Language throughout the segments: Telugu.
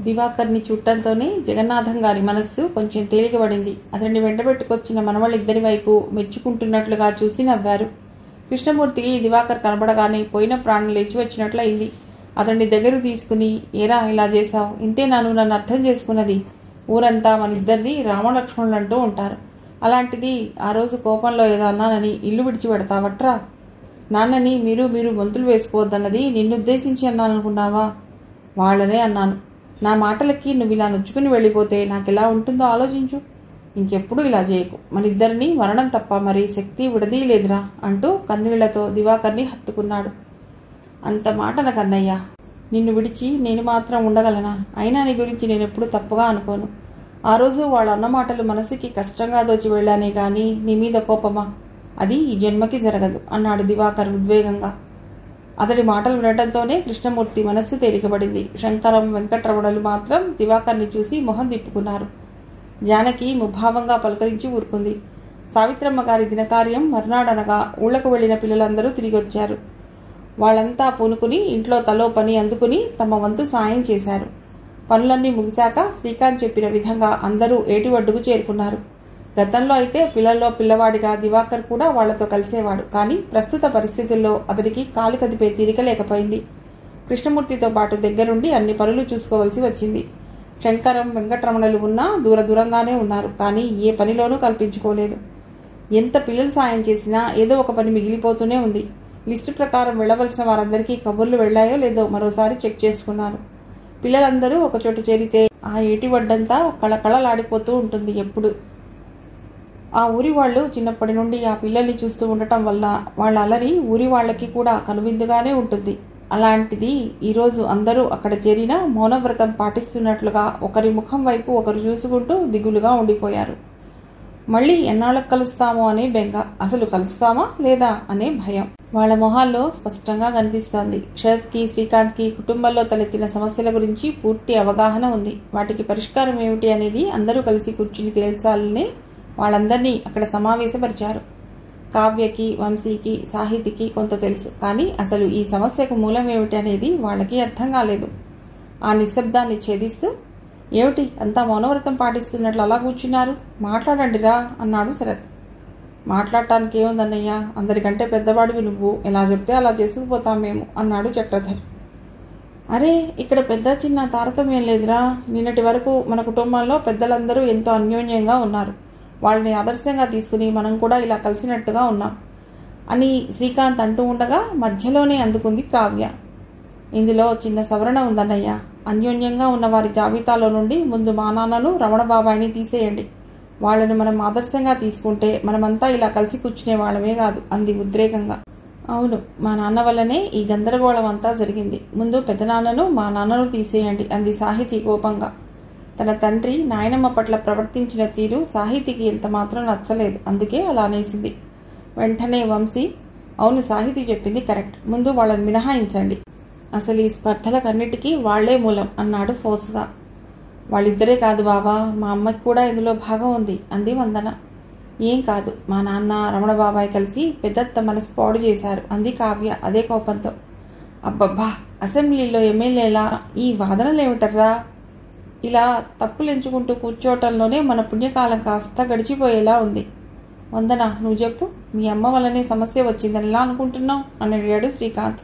దివాకర్ని చుట్టంతోనే జగన్నాథం గారి మనస్సు కొంచెం తేలికబడింది అతన్ని వెంటబెట్టుకొచ్చిన మనవళ్ళిద్దరి వైపు మెచ్చుకుంటున్నట్లుగా చూసి నవ్వారు కృష్ణమూర్తికి దివాకర్ కనబడగానే పోయిన ప్రాణం లేచి వచ్చినట్లయింది అతన్ని దగ్గర తీసుకుని ఏరా ఇలా చేశావు ఇంతే నాను నన్ను అర్థం చేసుకున్నది ఊరంతా మన ఇద్దరిని రామలక్ష్మణులు అంటూ ఉంటారు అలాంటిది ఆ రోజు కోపంలో ఏదో అన్నానని ఇల్లు విడిచి పెడతావట్రా నాన్నని మీరు మీరు వంతులు వేసుకోవద్దన్నది నిన్ను ఉద్దేశించి అన్నాననుకున్నావా వాళ్ళనే అన్నాను నా మాటలకి నువ్వు ఇలా నొచ్చుకుని వెళ్ళిపోతే నాకు ఎలా ఉంటుందో ఆలోచించు ఇంకెప్పుడు ఇలా చేయకు మన ఇద్దరిని మరణం తప్ప మరి శక్తి విడదీయలేదురా అంటూ కన్నీళ్లతో దివాకర్ని హత్తుకున్నాడు అంత మాటన కన్నయ్య నిన్ను విడిచి నేను మాత్రం ఉండగలనా అయినా నీ గురించి నేను ఎప్పుడు తప్పుగా అనుకోను ఆ రోజు వాళ్ళ అన్న మాటలు మనసుకి కష్టంగా దోచి వెళ్ళానే గాని నీ మీద కోపమా అది ఈ జన్మకి జరగదు అన్నాడు దివాకర్ ఉద్వేగంగా అతడి మాటలు వినడంతోనే కృష్ణమూర్తి మనస్సు తేలికబడింది శంకరం వెంకటరమణులు మాత్రం దివాకర్ని చూసి మొహం తిప్పుకున్నారు జానకి ముభావంగా పలకరించి ఊరుకుంది సావిత్రమ్మ గారి దినకార్యం మర్నాడనగా ఊళ్ళకు వెళ్లిన పిల్లలందరూ తిరిగి వచ్చారు వాళ్ళంతా పూనుకుని ఇంట్లో తలో పని అందుకుని తమ వంతు సాయం చేశారు పనులన్నీ ముగిశాక శ్రీకాంత్ చెప్పిన విధంగా అందరూ ఏటి ఒడ్డుకు చేరుకున్నారు గతంలో అయితే పిల్లల్లో పిల్లవాడిగా దివాకర్ కూడా వాళ్లతో కలిసేవాడు కానీ ప్రస్తుత పరిస్థితుల్లో అతడికి కాలు కదిపే తీరిక లేకపోయింది కృష్ణమూర్తితో పాటు దగ్గరుండి అన్ని పనులు చూసుకోవలసి వచ్చింది శంకరం వెంకటరమణులు ఉన్నా దూర దూరంగానే ఉన్నారు కానీ ఏ పనిలోనూ కల్పించుకోలేదు ఎంత పిల్లలు సాయం చేసినా ఏదో ఒక పని మిగిలిపోతూనే ఉంది లిస్టు ప్రకారం వెళ్లవలసిన వారందరికీ కబుర్లు వెళ్లాయో లేదో మరోసారి చెక్ చేసుకున్నారు పిల్లలందరూ ఒకచోట చేరితే ఆ ఏటి వడ్డంతా కళకళలాడిపోతూ ఉంటుంది ఎప్పుడు ఆ ఊరి వాళ్ళు చిన్నప్పటి నుండి ఆ పిల్లల్ని చూస్తూ ఉండటం వల్ల వాళ్ళ అలరి ఊరి వాళ్ళకి కూడా కనువిందుగానే ఉంటుంది అలాంటిది ఈరోజు అందరూ అక్కడ చేరిన మౌనవ్రతం పాటిస్తున్నట్లుగా ఒకరి ముఖం వైపు ఒకరు చూసుకుంటూ దిగులుగా ఉండిపోయారు మళ్ళీ ఎన్నాళ్ళకు కలుస్తామో అనే బెంగ అసలు కలుస్తామా లేదా అనే భయం వాళ్ళ మొహాల్లో స్పష్టంగా కనిపిస్తోంది శరత్కి శ్రీకాంత్కి కుటుంబంలో తలెత్తిన సమస్యల గురించి పూర్తి అవగాహన ఉంది వాటికి పరిష్కారం ఏమిటి అనేది అందరూ కలిసి కూర్చుని తేల్చాలనే వాళ్ళందరినీ అక్కడ సమావేశపరిచారు కావ్యకి వంశీకి సాహితికి కొంత తెలుసు కానీ అసలు ఈ సమస్యకు మూలం ఏమిటి అనేది వాళ్ళకి అర్థం కాలేదు ఆ నిశ్శబ్దాన్ని ఛేదిస్తూ ఏమిటి అంతా మౌనవ్రతం పాటిస్తున్నట్లు అలా కూర్చున్నారు మాట్లాడండిరా అన్నాడు శరత్ మాట్లాడటానికి ఏముందన్నయ్యా అందరికంటే పెద్దవాడివి నువ్వు ఎలా చెప్తే అలా చేసుకుపోతాం మేము అన్నాడు చక్రధర్ అరే ఇక్కడ పెద్ద చిన్న తారతమ్యం లేదురా నిన్నటి వరకు మన కుటుంబంలో పెద్దలందరూ ఎంతో అన్యోన్యంగా ఉన్నారు వాళ్ళని ఆదర్శంగా తీసుకుని మనం కూడా ఇలా కలిసినట్టుగా ఉన్నాం అని శ్రీకాంత్ అంటూ ఉండగా మధ్యలోనే అందుకుంది కావ్య ఇందులో చిన్న సవరణ ఉందన్నయ్య అన్యోన్యంగా ఉన్న వారి జాబితాలో నుండి ముందు మా నాన్నను రమణ బాబాయిని తీసేయండి వాళ్ళను మనం ఆదర్శంగా తీసుకుంటే మనమంతా ఇలా కలిసి కూర్చునే వాళ్ళమే కాదు అంది ఉద్రేకంగా అవును మా నాన్న వల్లనే ఈ గందరగోళం అంతా జరిగింది ముందు పెద్దనాన్నను మా నాన్నను తీసేయండి అంది సాహితీ కోపంగా తన తండ్రి నాయనమ్మ పట్ల ప్రవర్తించిన తీరు సాహితీకి ఎంత మాత్రం నచ్చలేదు అందుకే అలా అనేసింది వెంటనే వంశీ అవును సాహితీ చెప్పింది కరెక్ట్ ముందు వాళ్ళని మినహాయించండి అసలు ఈ స్పర్ధలకన్నిటికీ వాళ్లే మూలం అన్నాడు ఫోర్స్గా వాళ్ళిద్దరే కాదు బావా మా అమ్మకి కూడా ఇందులో భాగం ఉంది అంది వందన ఏం కాదు మా నాన్న రమణ బాబాయ్ కలిసి పెద్దత్త మనసు పాడు చేశారు అంది కావ్య అదే కోపంతో అబ్బబ్బా అసెంబ్లీలో ఎమ్మెల్యేలా ఈ వాదనలేమిటర్రా ఇలా తప్పులు ఎంచుకుంటూ కూర్చోవటంలోనే మన పుణ్యకాలం కాస్త గడిచిపోయేలా ఉంది వందన నువ్వు చెప్పు మీ అమ్మ వల్లనే సమస్య వచ్చిందని ఎలా అనుకుంటున్నావు అని అడిగాడు శ్రీకాంత్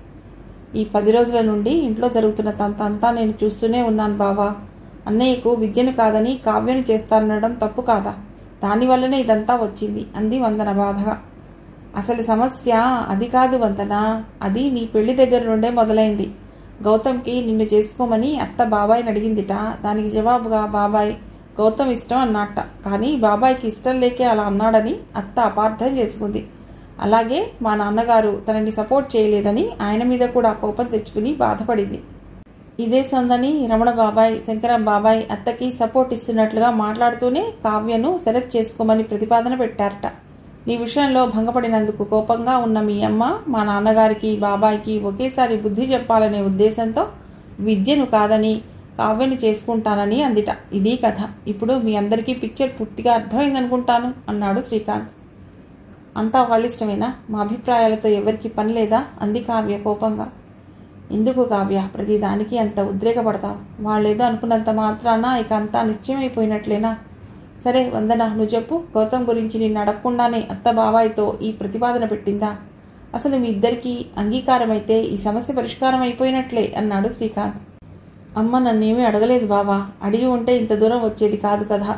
ఈ పది రోజుల నుండి ఇంట్లో జరుగుతున్న తంతంతా నేను చూస్తూనే ఉన్నాను బావా అన్నయ్యకు విద్యను కాదని కావ్యను చేస్తానడం తప్పు కాదా దానివల్లనే ఇదంతా వచ్చింది అంది వందన బాధగా అసలు సమస్య అది కాదు వందన అది నీ పెళ్లి దగ్గర నుండే మొదలైంది గౌతమ్కి నిన్ను చేసుకోమని అత్త బాబాయ్ని అడిగిందిట దానికి జవాబుగా బాబాయ్ గౌతమ్ ఇష్టం అన్నట్ట కానీ బాబాయ్కి ఇష్టం లేకే అలా అన్నాడని అత్త అపార్థం చేసుకుంది అలాగే మా నాన్నగారు తనని సపోర్ట్ చేయలేదని ఆయన మీద కూడా కోపం తెచ్చుకుని బాధపడింది ఇదే సందని రమణ బాబాయ్ శంకరం బాబాయ్ అత్తకి సపోర్ట్ ఇస్తున్నట్లుగా మాట్లాడుతూనే కావ్యను సెలెక్ట్ చేసుకోమని ప్రతిపాదన పెట్టారట నీ విషయంలో భంగపడినందుకు కోపంగా ఉన్న మీ అమ్మ మా నాన్నగారికి బాబాయ్కి ఒకేసారి బుద్ధి చెప్పాలనే ఉద్దేశంతో విద్యను కాదని కావ్యను చేసుకుంటానని అందిట ఇదీ కథ ఇప్పుడు మీ అందరికీ పిక్చర్ పూర్తిగా అర్థమైందనుకుంటాను అన్నాడు శ్రీకాంత్ అంతా వాళ్ళిష్టమేనా మా అభిప్రాయాలతో ఎవరికి పని లేదా అంది కావ్య కోపంగా ఎందుకు కావ్య ప్రతిదానికి అంత ఉద్రేకపడతావు వాళ్ళేదో అనుకున్నంత మాత్రాన ఇక అంతా నిశ్చయమైపోయినట్లేనా సరే వందన నువ్వు చెప్పు గౌతమ్ గురించి నిన్ను అడగకుండానే అత్త బాబాయితో ఈ ప్రతిపాదన పెట్టిందా అసలు మీ ఇద్దరికీ అంగీకారమైతే ఈ సమస్య పరిష్కారం అయిపోయినట్లే అన్నాడు శ్రీకాంత్ అమ్మ నన్నేమీ అడగలేదు బావా అడిగి ఉంటే ఇంత దూరం వచ్చేది కాదు కదా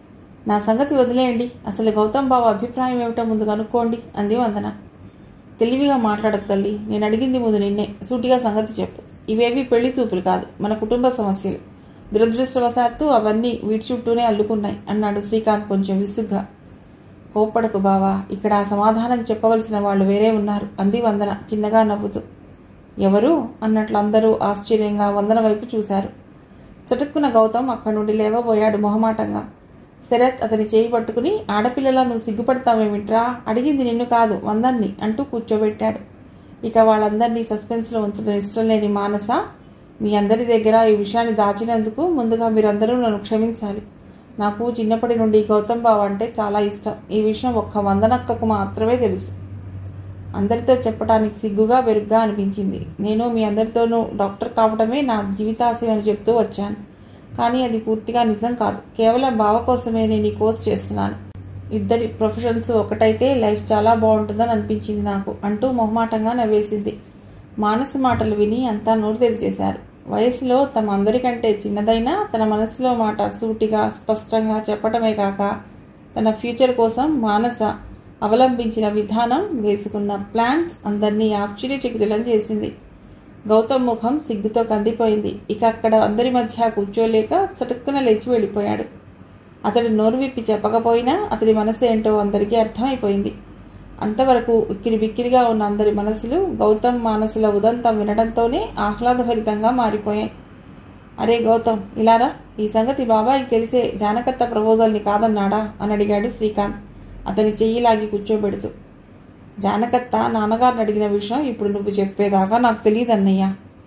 నా సంగతి వదిలేయండి అసలు గౌతమ్ బావ అభిప్రాయం ఏమిటో ముందు కనుక్కోండి అంది వందన తెలివిగా మాట్లాడకు తల్లి నేను అడిగింది ముందు నిన్నే సూటిగా సంగతి చెప్పు ఇవేవి పెళ్లి చూపులు కాదు మన కుటుంబ సమస్యలు దురదృష్టవశాత్తు అవన్నీ వీటి చుట్టూనే అల్లుకున్నాయి అన్నాడు శ్రీకాంత్ కొంచెం విసుగ్గా కోప్పడకు బావా ఇక్కడ ఆ సమాధానం చెప్పవలసిన వాళ్ళు వేరే ఉన్నారు అంది వందన చిన్నగా నవ్వుతూ ఎవరు అన్నట్లు అందరూ ఆశ్చర్యంగా వందన వైపు చూశారు చటుక్కున గౌతమ్ అక్కడి నుండి లేవబోయాడు మొహమాటంగా శరత్ అతని చేయి పట్టుకుని ఆడపిల్లలా నువ్వు సిగ్గుపడతావేమిట్రా అడిగింది నిన్ను కాదు వందన్ని అంటూ కూర్చోబెట్టాడు ఇక వాళ్ళందరినీ సస్పెన్స్లో ఉంచడం ఇష్టం లేని మానస మీ అందరి దగ్గర ఈ విషయాన్ని దాచినందుకు ముందుగా మీరందరూ నన్ను క్షమించాలి నాకు చిన్నప్పటి నుండి గౌతమ్ బావ అంటే చాలా ఇష్టం ఈ విషయం ఒక్క వందనక్కకు మాత్రమే తెలుసు అందరితో చెప్పడానికి సిగ్గుగా వెరుగ్గా అనిపించింది నేను మీ అందరితోనూ డాక్టర్ కావడమే నా జీవితాశయం అని చెప్తూ వచ్చాను కానీ అది పూర్తిగా నిజం కాదు కేవలం బావ కోసమే నేను ఈ కోర్స్ చేస్తున్నాను ఇద్దరి ప్రొఫెషన్స్ ఒకటైతే లైఫ్ చాలా బాగుంటుందని అనిపించింది నాకు అంటూ మొహమాటంగా నవ్వేసింది మానస మాటలు విని అంతా నోరు తెరిచేశారు వయసులో తమ అందరికంటే చిన్నదైనా తన మనసులో మాట సూటిగా స్పష్టంగా చెప్పటమే కాక తన ఫ్యూచర్ కోసం మానస అవలంబించిన విధానం వేసుకున్న ప్లాన్స్ అందరినీ ఆశ్చర్యచకితులం చేసింది గౌతమ్ ముఖం సిగ్గుతో కందిపోయింది ఇక అక్కడ అందరి మధ్య కూర్చోలేక చటుక్కున లేచి వెళ్ళిపోయాడు అతడు నోరు విప్పి చెప్పకపోయినా అతడి మనసు ఏంటో అందరికీ అర్థమైపోయింది అంతవరకు ఉక్కిరి బిక్కిరిగా ఉన్న అందరి మనసులు గౌతమ్ మానసుల ఉదంతం వినడంతోనే ఆహ్లాదభరితంగా మారిపోయాయి అరే గౌతమ్ ఇలారా ఈ సంగతి బాబాయికి తెలిసే జానకత్త ప్రపోజల్ని కాదన్నాడా అని అడిగాడు శ్రీకాంత్ అతని చెయ్యి లాగి కూర్చోబెడుతూ జానకత్త నాన్నగారిని అడిగిన విషయం ఇప్పుడు నువ్వు చెప్పేదాకా నాకు తెలియదు అన్నయ్య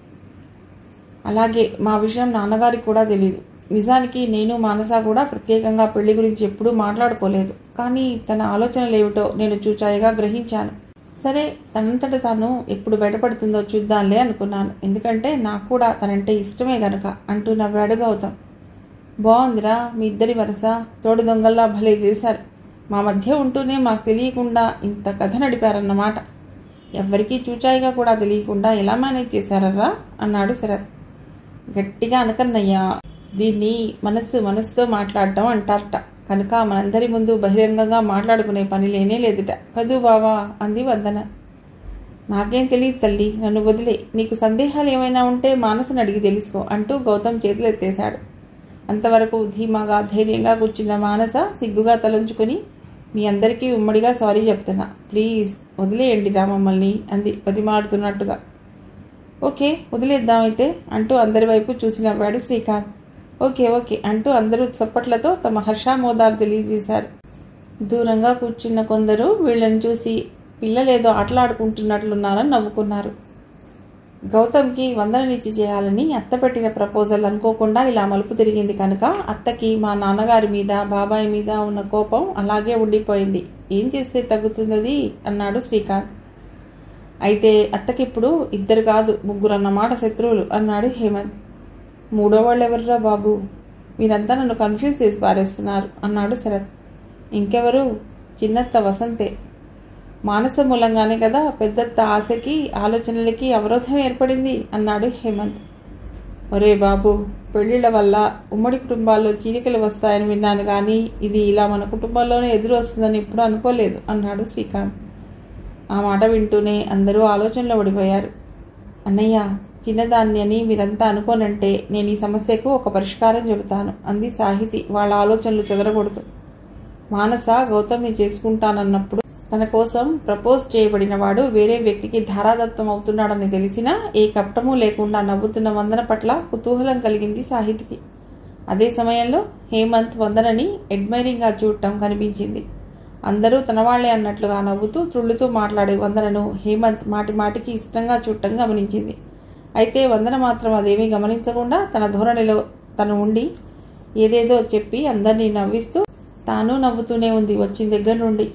అలాగే మా విషయం నాన్నగారికి కూడా తెలియదు నిజానికి నేను మానస కూడా ప్రత్యేకంగా పెళ్లి గురించి ఎప్పుడూ మాట్లాడుకోలేదు కానీ తన ఆలోచనలు ఏమిటో నేను చూచాయిగా గ్రహించాను సరే తనంతట తాను ఎప్పుడు బయటపడుతుందో చూద్దాంలే అనుకున్నాను ఎందుకంటే నాకు కూడా తనంటే ఇష్టమే గనక అంటూ నవ్వాడు గౌతమ్ బాగుందిరా మీ ఇద్దరి వరస తోడు దొంగల్లా భలే చేశారు మా మధ్య ఉంటూనే మాకు తెలియకుండా ఇంత కథ నడిపారన్నమాట ఎవ్వరికీ చూచాయిగా కూడా తెలియకుండా ఎలా మేనేజ్ చేశారర్రా అన్నాడు శరత్ గట్టిగా అనకన్నయ్యా దీన్ని మనస్సు మనసుతో మాట్లాడటం అంటారట కనుక మనందరి ముందు బహిరంగంగా మాట్లాడుకునే పని లేనే లేదుట కదూ బావా అంది వందన నాకేం తెలియదు తల్లి నన్ను వదిలే నీకు సందేహాలు ఏమైనా ఉంటే మానసుని అడిగి తెలుసుకో అంటూ గౌతమ్ చేతులు ఎత్తేశాడు అంతవరకు ధీమాగా ధైర్యంగా కూర్చున్న మానస సిగ్గుగా తలంచుకుని మీ అందరికీ ఉమ్మడిగా సారీ చెప్తున్నా ప్లీజ్ వదిలేయండి రా మమ్మల్ని అంది బతిమాడుతున్నట్టుగా ఓకే వదిలేద్దామైతే అంటూ అందరి వైపు చూసి నవ్వాడు శ్రీకాంత్ ఓకే ఓకే అంటూ అందరూ చప్పట్లతో తమ హర్షామోదాలు తెలియజేశారు దూరంగా కూర్చున్న కొందరు వీళ్ళని చూసి పిల్లలేదో ఆటలాడుకుంటున్నట్లున్నారని నవ్వుకున్నారు గౌతమ్కి వందననిచ్చి చేయాలని అత్త పెట్టిన ప్రపోజల్ అనుకోకుండా ఇలా మలుపు తిరిగింది కనుక అత్తకి మా నాన్నగారి మీద బాబాయ్ మీద ఉన్న కోపం అలాగే ఉండిపోయింది ఏం చేస్తే తగ్గుతుందది అన్నాడు శ్రీకాంత్ అయితే అత్తకిప్పుడు ఇద్దరు కాదు ముగ్గురు అన్నమాట శత్రువులు అన్నాడు హేమంత్ మూడో వాళ్ళు ఎవర్రా బాబు మీరంతా నన్ను కన్ఫ్యూజ్ చేసి పారేస్తున్నారు అన్నాడు శరత్ ఇంకెవరు చిన్నత్త వసంతే మానస మూలంగానే కదా పెద్దత్త ఆశకి ఆలోచనలకి అవరోధం ఏర్పడింది అన్నాడు హేమంత్ ఒరే బాబు పెళ్లిళ్ల వల్ల ఉమ్మడి కుటుంబాల్లో చీలికలు వస్తాయని విన్నాను కానీ ఇది ఇలా మన కుటుంబంలోనే ఎదురు వస్తుందని ఎప్పుడు అనుకోలేదు అన్నాడు శ్రీకాంత్ ఆ మాట వింటూనే అందరూ ఆలోచనలో పడిపోయారు అన్నయ్య చిన్నదాన్ని అని మీరంతా అనుకోనంటే నేను ఈ సమస్యకు ఒక పరిష్కారం చెబుతాను అంది సాహితి వాళ్ళ ఆలోచనలు చెదరగొడుతూ మానస గౌతమ్ని చేసుకుంటానన్నప్పుడు తన కోసం ప్రపోజ్ చేయబడిన వాడు వేరే వ్యక్తికి ధారాదత్తం అవుతున్నాడని తెలిసినా ఏ కపటమూ లేకుండా నవ్వుతున్న వందన పట్ల కుతూహలం కలిగింది సాహితికి అదే సమయంలో హేమంత్ వందనని అడ్మైరింగ్గా చూడటం కనిపించింది అందరూ తన వాళ్లే అన్నట్లుగా నవ్వుతూ త్రుళ్ళుతూ మాట్లాడే వందనను హేమంత్ మాటి మాటికి ఇష్టంగా చూడటం గమనించింది అయితే వందన మాత్రం అదేమీ గమనించకుండా తన ధోరణిలో తను ఉండి ఏదేదో చెప్పి అందరినీ నవ్విస్తూ తాను నవ్వుతూనే ఉంది వచ్చిన దగ్గర నుండి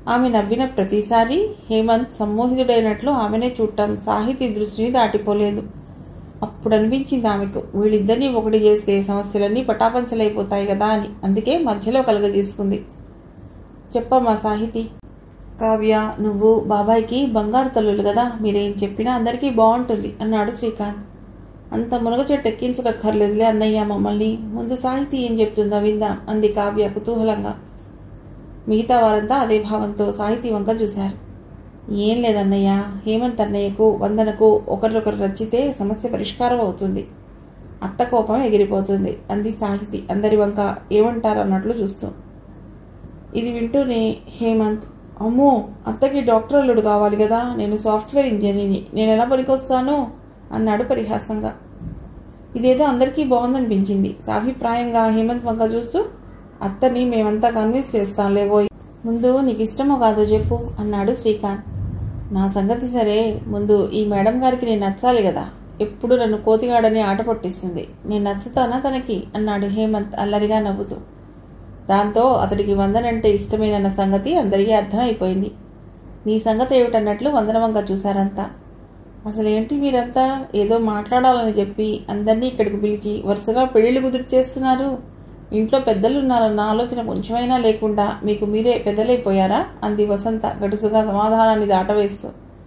ఆమె నవ్విన ప్రతిసారి హేమంత్ సమ్మోహితుడైనట్లు ఆమెనే చూడటం సాహితీ దృష్టిని దాటిపోలేదు అప్పుడు అనిపించింది ఆమెకు వీళ్ళిద్దరినీ ఒకటి చేస్తే సమస్యలన్నీ పటాపంచలైపోతాయి కదా అని అందుకే మధ్యలో కలుగజేసుకుంది చెప్పమ్మా సాహితీ కావ్య నువ్వు బాబాయ్కి బంగారు తల్లులు కదా మీరేం చెప్పినా అందరికీ బాగుంటుంది అన్నాడు శ్రీకాంత్ అంత మునగ చెట్టు ఎక్కించకక్కర్లేదులే అన్నయ్య మమ్మల్ని ముందు సాహితీ ఏం చెప్తుందా విందాం అంది కావ్య కుతూహలంగా మిగతా వారంతా అదే భావంతో సాహితీ వంక చూశారు ఏం లేదన్నయ్య హేమంత్ అన్నయ్యకు వందనకు ఒకరినొకరు నచ్చితే సమస్య పరిష్కారం అవుతుంది అత్త కోపం ఎగిరిపోతుంది అంది సాహితి అందరి వంక ఏమంటారన్నట్లు చూస్తూ ఇది వింటూనే హేమంత్ అమ్మో అత్తకి డాక్టర్ అల్లుడు కావాలి కదా నేను సాఫ్ట్వేర్ ఇంజనీర్ని నేను ఎలా పనికొస్తాను అన్నాడు పరిహాసంగా ఇదేదో అందరికీ బాగుందనిపించింది సాభిప్రాయంగా హేమంత్ వంక చూస్తూ అత్తని మేమంతా కన్విన్స్ చేస్తాంలేవోయ్ ముందు నీకు ఇష్టమో కాదో చెప్పు అన్నాడు శ్రీకాంత్ నా సంగతి సరే ముందు ఈ మేడం గారికి నేను నచ్చాలి కదా ఎప్పుడు నన్ను కోతిగాడని ఆట పట్టిస్తుంది నేను నచ్చుతానా తనకి అన్నాడు హేమంత్ అల్లరిగా నవ్వుతూ దాంతో అతడికి వందనంటే ఇష్టమేనన్న సంగతి అందరికీ అర్థమైపోయింది నీ సంగతి ఏమిటన్నట్లు వందన వంక చూశారంతా అసలేంటి మీరంతా ఏదో మాట్లాడాలని చెప్పి అందరినీ ఇక్కడికి పిలిచి వరుసగా పెళ్లిళ్ళు కుదిరి చేస్తున్నారు ఇంట్లో పెద్దలున్నారన్న ఆలోచన కొంచెమైనా లేకుండా మీకు మీరే పెద్దలైపోయారా అంది వసంత గడుసుగా సమాధానాన్ని దాటవేస్తూ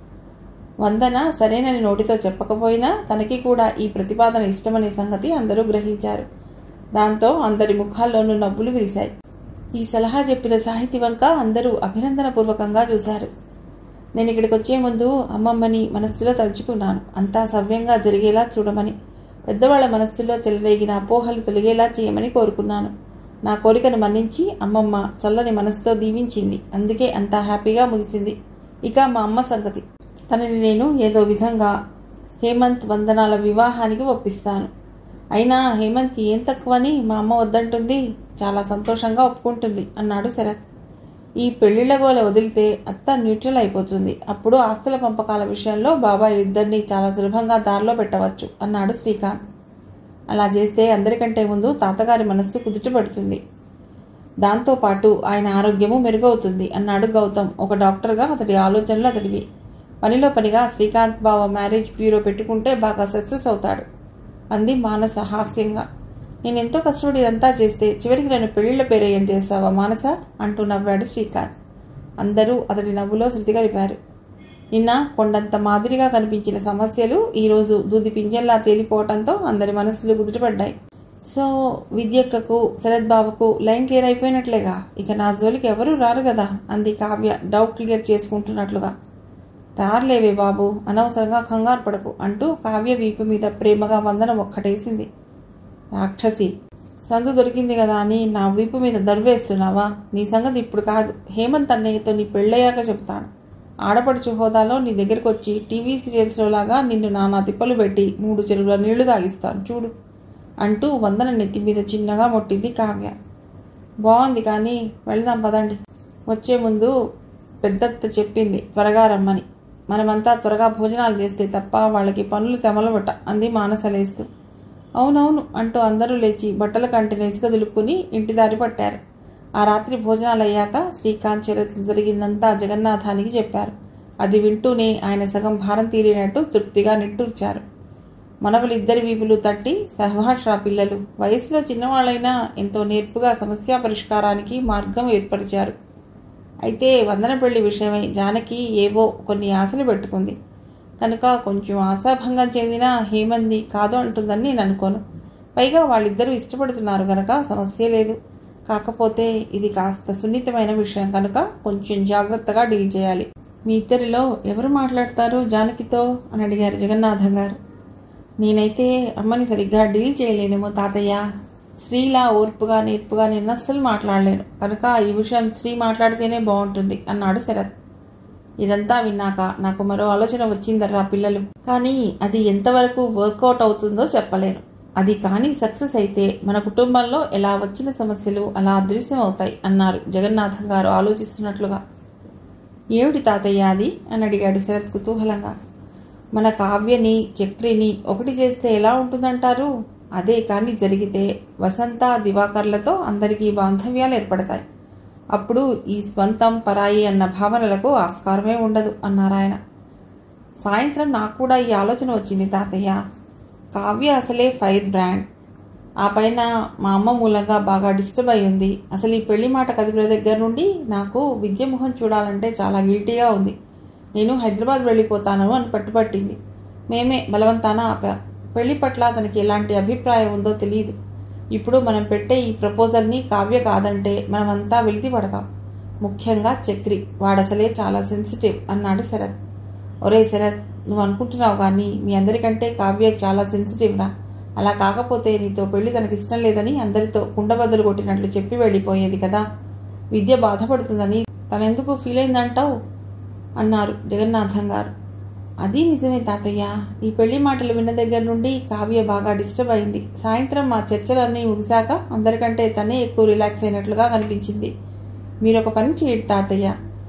వందన సరేనని నోటితో చెప్పకపోయినా తనకి కూడా ఈ ప్రతిపాదన ఇష్టమనే సంగతి అందరూ గ్రహించారు దాంతో అందరి ముఖాల్లోనూ నవ్వులు విరిశాయి ఈ సలహా చెప్పిన సాహితీ వంక అందరూ అభినందనపూర్వకంగా చూశారు నేను ఇక్కడికి వచ్చే ముందు అమ్మమ్మని మనస్సులో తలుచుకున్నాను అంతా సవ్యంగా జరిగేలా చూడమని పెద్దవాళ్ల మనస్సులో చెలరేగిన అపోహలు తొలగేలా చేయమని కోరుకున్నాను నా కోరికను మన్నించి అమ్మమ్మ చల్లని మనసుతో దీవించింది అందుకే అంతా హ్యాపీగా ముగిసింది ఇక మా అమ్మ సంగతి తనని నేను ఏదో విధంగా హేమంత్ వందనాల వివాహానికి ఒప్పిస్తాను అయినా హేమంత్కి ఏం తక్కువని మా అమ్మ వద్దంటుంది చాలా సంతోషంగా ఒప్పుకుంటుంది అన్నాడు శరత్ ఈ పెళ్లిళ్ల గోల వదిలితే అత్త న్యూట్రల్ అయిపోతుంది అప్పుడు ఆస్తుల పంపకాల విషయంలో బాబాయ్ ఇద్దరిని చాలా సులభంగా దారిలో పెట్టవచ్చు అన్నాడు శ్రీకాంత్ అలా చేస్తే అందరికంటే ముందు తాతగారి మనస్సు కుదుటపడుతుంది దాంతోపాటు ఆయన ఆరోగ్యము మెరుగవుతుంది అన్నాడు గౌతమ్ ఒక డాక్టర్గా అతడి ఆలోచనలు అతడివి పనిలో పనిగా శ్రీకాంత్ బావ మ్యారేజ్ బ్యూరో పెట్టుకుంటే బాగా సక్సెస్ అవుతాడు అంది మానస హాస్యంగా నేనెంతో కష్టపడి ఇదంతా చేస్తే చివరికి నన్ను పెళ్లిళ్ల పేరేయం చేస్తావా మానస అంటూ నవ్వాడు శ్రీకాంత్ అందరూ అతడి నవ్వులో శృతి కలిపారు నిన్న కొండంత మాదిరిగా కనిపించిన సమస్యలు ఈరోజు దూది పింజల్లా తేలిపోవటంతో అందరి మనసులు కుదుటపడ్డాయి సో విద్యక్కకు శరత్ బాబుకు లైన్ క్లియర్ అయిపోయినట్లేగా ఇక నా జోలికి ఎవరూ రారు కదా అంది కావ్య డౌట్ క్లియర్ చేసుకుంటున్నట్లుగా రార్లేవే బాబు అనవసరంగా కంగారు పడకు అంటూ కావ్య వీపు మీద ప్రేమగా వందనం ఒక్కటేసింది రాక్షసి సందు దొరికింది కదా అని నా వీపు మీద దర్వేస్తున్నావా నీ సంగతి ఇప్పుడు కాదు హేమంత్ అన్నయ్యతో నీ పెళ్ళయ్యాక చెప్తాను ఆడపడుచు హోదాలో నీ దగ్గరకు వచ్చి టీవీ సీరియల్స్లో లాగా నిన్ను నానా తిప్పలు పెట్టి మూడు చెరువుల నీళ్లు తాగిస్తాను చూడు అంటూ వందన నెత్తి మీద చిన్నగా మొట్టింది కావ్య బాగుంది కానీ వెళదాం పదండి వచ్చే ముందు పెద్దత్త చెప్పింది త్వరగా రమ్మని మనమంతా త్వరగా భోజనాలు చేస్తే తప్ప వాళ్ళకి పనులు తెమలబట అంది మానసలేస్తూ అవునవును అంటూ అందరూ లేచి బట్టల కంటిన ఇసుక దులుపుకుని ఇంటి దారి పట్టారు ఆ రాత్రి భోజనాలు అయ్యాక శ్రీకాంత్ చరిత్ర జరిగిందంతా జగన్నాథానికి చెప్పారు అది వింటూనే ఆయన సగం భారం తీరినట్టు తృప్తిగా నిట్టూర్చారు మనవలిద్దరి వీపులు తట్టి సహభాషా పిల్లలు వయసులో చిన్నవాళ్ళైనా ఎంతో నేర్పుగా సమస్య పరిష్కారానికి మార్గం ఏర్పరిచారు అయితే వందన పెళ్లి విషయమై జానకి ఏవో కొన్ని ఆశలు పెట్టుకుంది కనుక కొంచెం ఆశాభంగం చెందిన హేమంది కాదు అంటుందని నేను అనుకోను పైగా వాళ్ళిద్దరూ ఇష్టపడుతున్నారు గనక సమస్య లేదు కాకపోతే ఇది కాస్త సున్నితమైన విషయం కనుక కొంచెం జాగ్రత్తగా డీల్ చేయాలి మీ ఇద్దరిలో ఎవరు మాట్లాడతారు జానకితో అని అడిగారు జగన్నాథం గారు నేనైతే అమ్మని సరిగ్గా డీల్ చేయలేనేమో తాతయ్య శ్రీలా ఓర్పుగా నేర్పుగా నేను అస్సలు మాట్లాడలేను కనుక ఈ విషయం శ్రీ మాట్లాడితేనే బాగుంటుంది అన్నాడు శరత్ ఇదంతా విన్నాక నాకు మరో ఆలోచన వచ్చిందర్రా పిల్లలు కానీ అది ఎంతవరకు వర్కౌట్ అవుతుందో చెప్పలేను అది కానీ సక్సెస్ అయితే మన కుటుంబంలో ఎలా వచ్చిన సమస్యలు అలా అదృశ్యం అవుతాయి అన్నారు జగన్నాథం గారు ఆలోచిస్తున్నట్లుగా ఏమిటి తాతయ్య అది అని అడిగాడు శరత్ కుతూహలంగా మన కావ్యని చక్రిని ఒకటి చేస్తే ఎలా ఉంటుందంటారు అదే కానీ జరిగితే వసంత దివాకర్లతో అందరికీ బాంధవ్యాలు ఏర్పడతాయి అప్పుడు ఈ స్వంతం పరాయి అన్న భావనలకు ఆస్కారమే ఉండదు అన్నారాయన సాయంత్రం నాకు కూడా ఈ ఆలోచన వచ్చింది తాతయ్య కావ్య అసలే ఫైర్ బ్రాండ్ ఆ పైన మా అమ్మ మూలంగా బాగా డిస్టర్బ్ అయి ఉంది అసలు ఈ పెళ్లి మాట కదిపిన దగ్గర నుండి నాకు విద్య మొహం చూడాలంటే చాలా గిల్టీగా ఉంది నేను హైదరాబాద్ వెళ్ళిపోతాను అని పట్టుపట్టింది మేమే బలవంతాన ఆపా పెళ్లి పట్ల తనకి ఎలాంటి అభిప్రాయం ఉందో తెలియదు ఇప్పుడు మనం పెట్టే ఈ ప్రపోజల్ని కావ్య కాదంటే మనమంతా వెలితి పడతాం ముఖ్యంగా చక్రి వాడసలే చాలా సెన్సిటివ్ అన్నాడు శరత్ ఒరే శరత్ నువ్వు అనుకుంటున్నావు కానీ మీ అందరికంటే కావ్య చాలా సెన్సిటివ్ రా అలా కాకపోతే నీతో పెళ్లి తనకి ఇష్టం లేదని అందరితో కుండబద్దలు కొట్టినట్లు చెప్పి వెళ్ళిపోయేది కదా విద్య బాధపడుతుందని తనెందుకు ఫీల్ అయిందంటావు అన్నారు జగన్నాథం గారు అది నిజమే తాతయ్య ఈ పెళ్లి మాటలు విన్న దగ్గర నుండి కావ్య బాగా డిస్టర్బ్ అయింది సాయంత్రం మా చర్చలన్నీ ముగిశాక అందరికంటే తనే ఎక్కువ రిలాక్స్ అయినట్లుగా కనిపించింది మీరు ఒక పని చేయండి తాతయ్య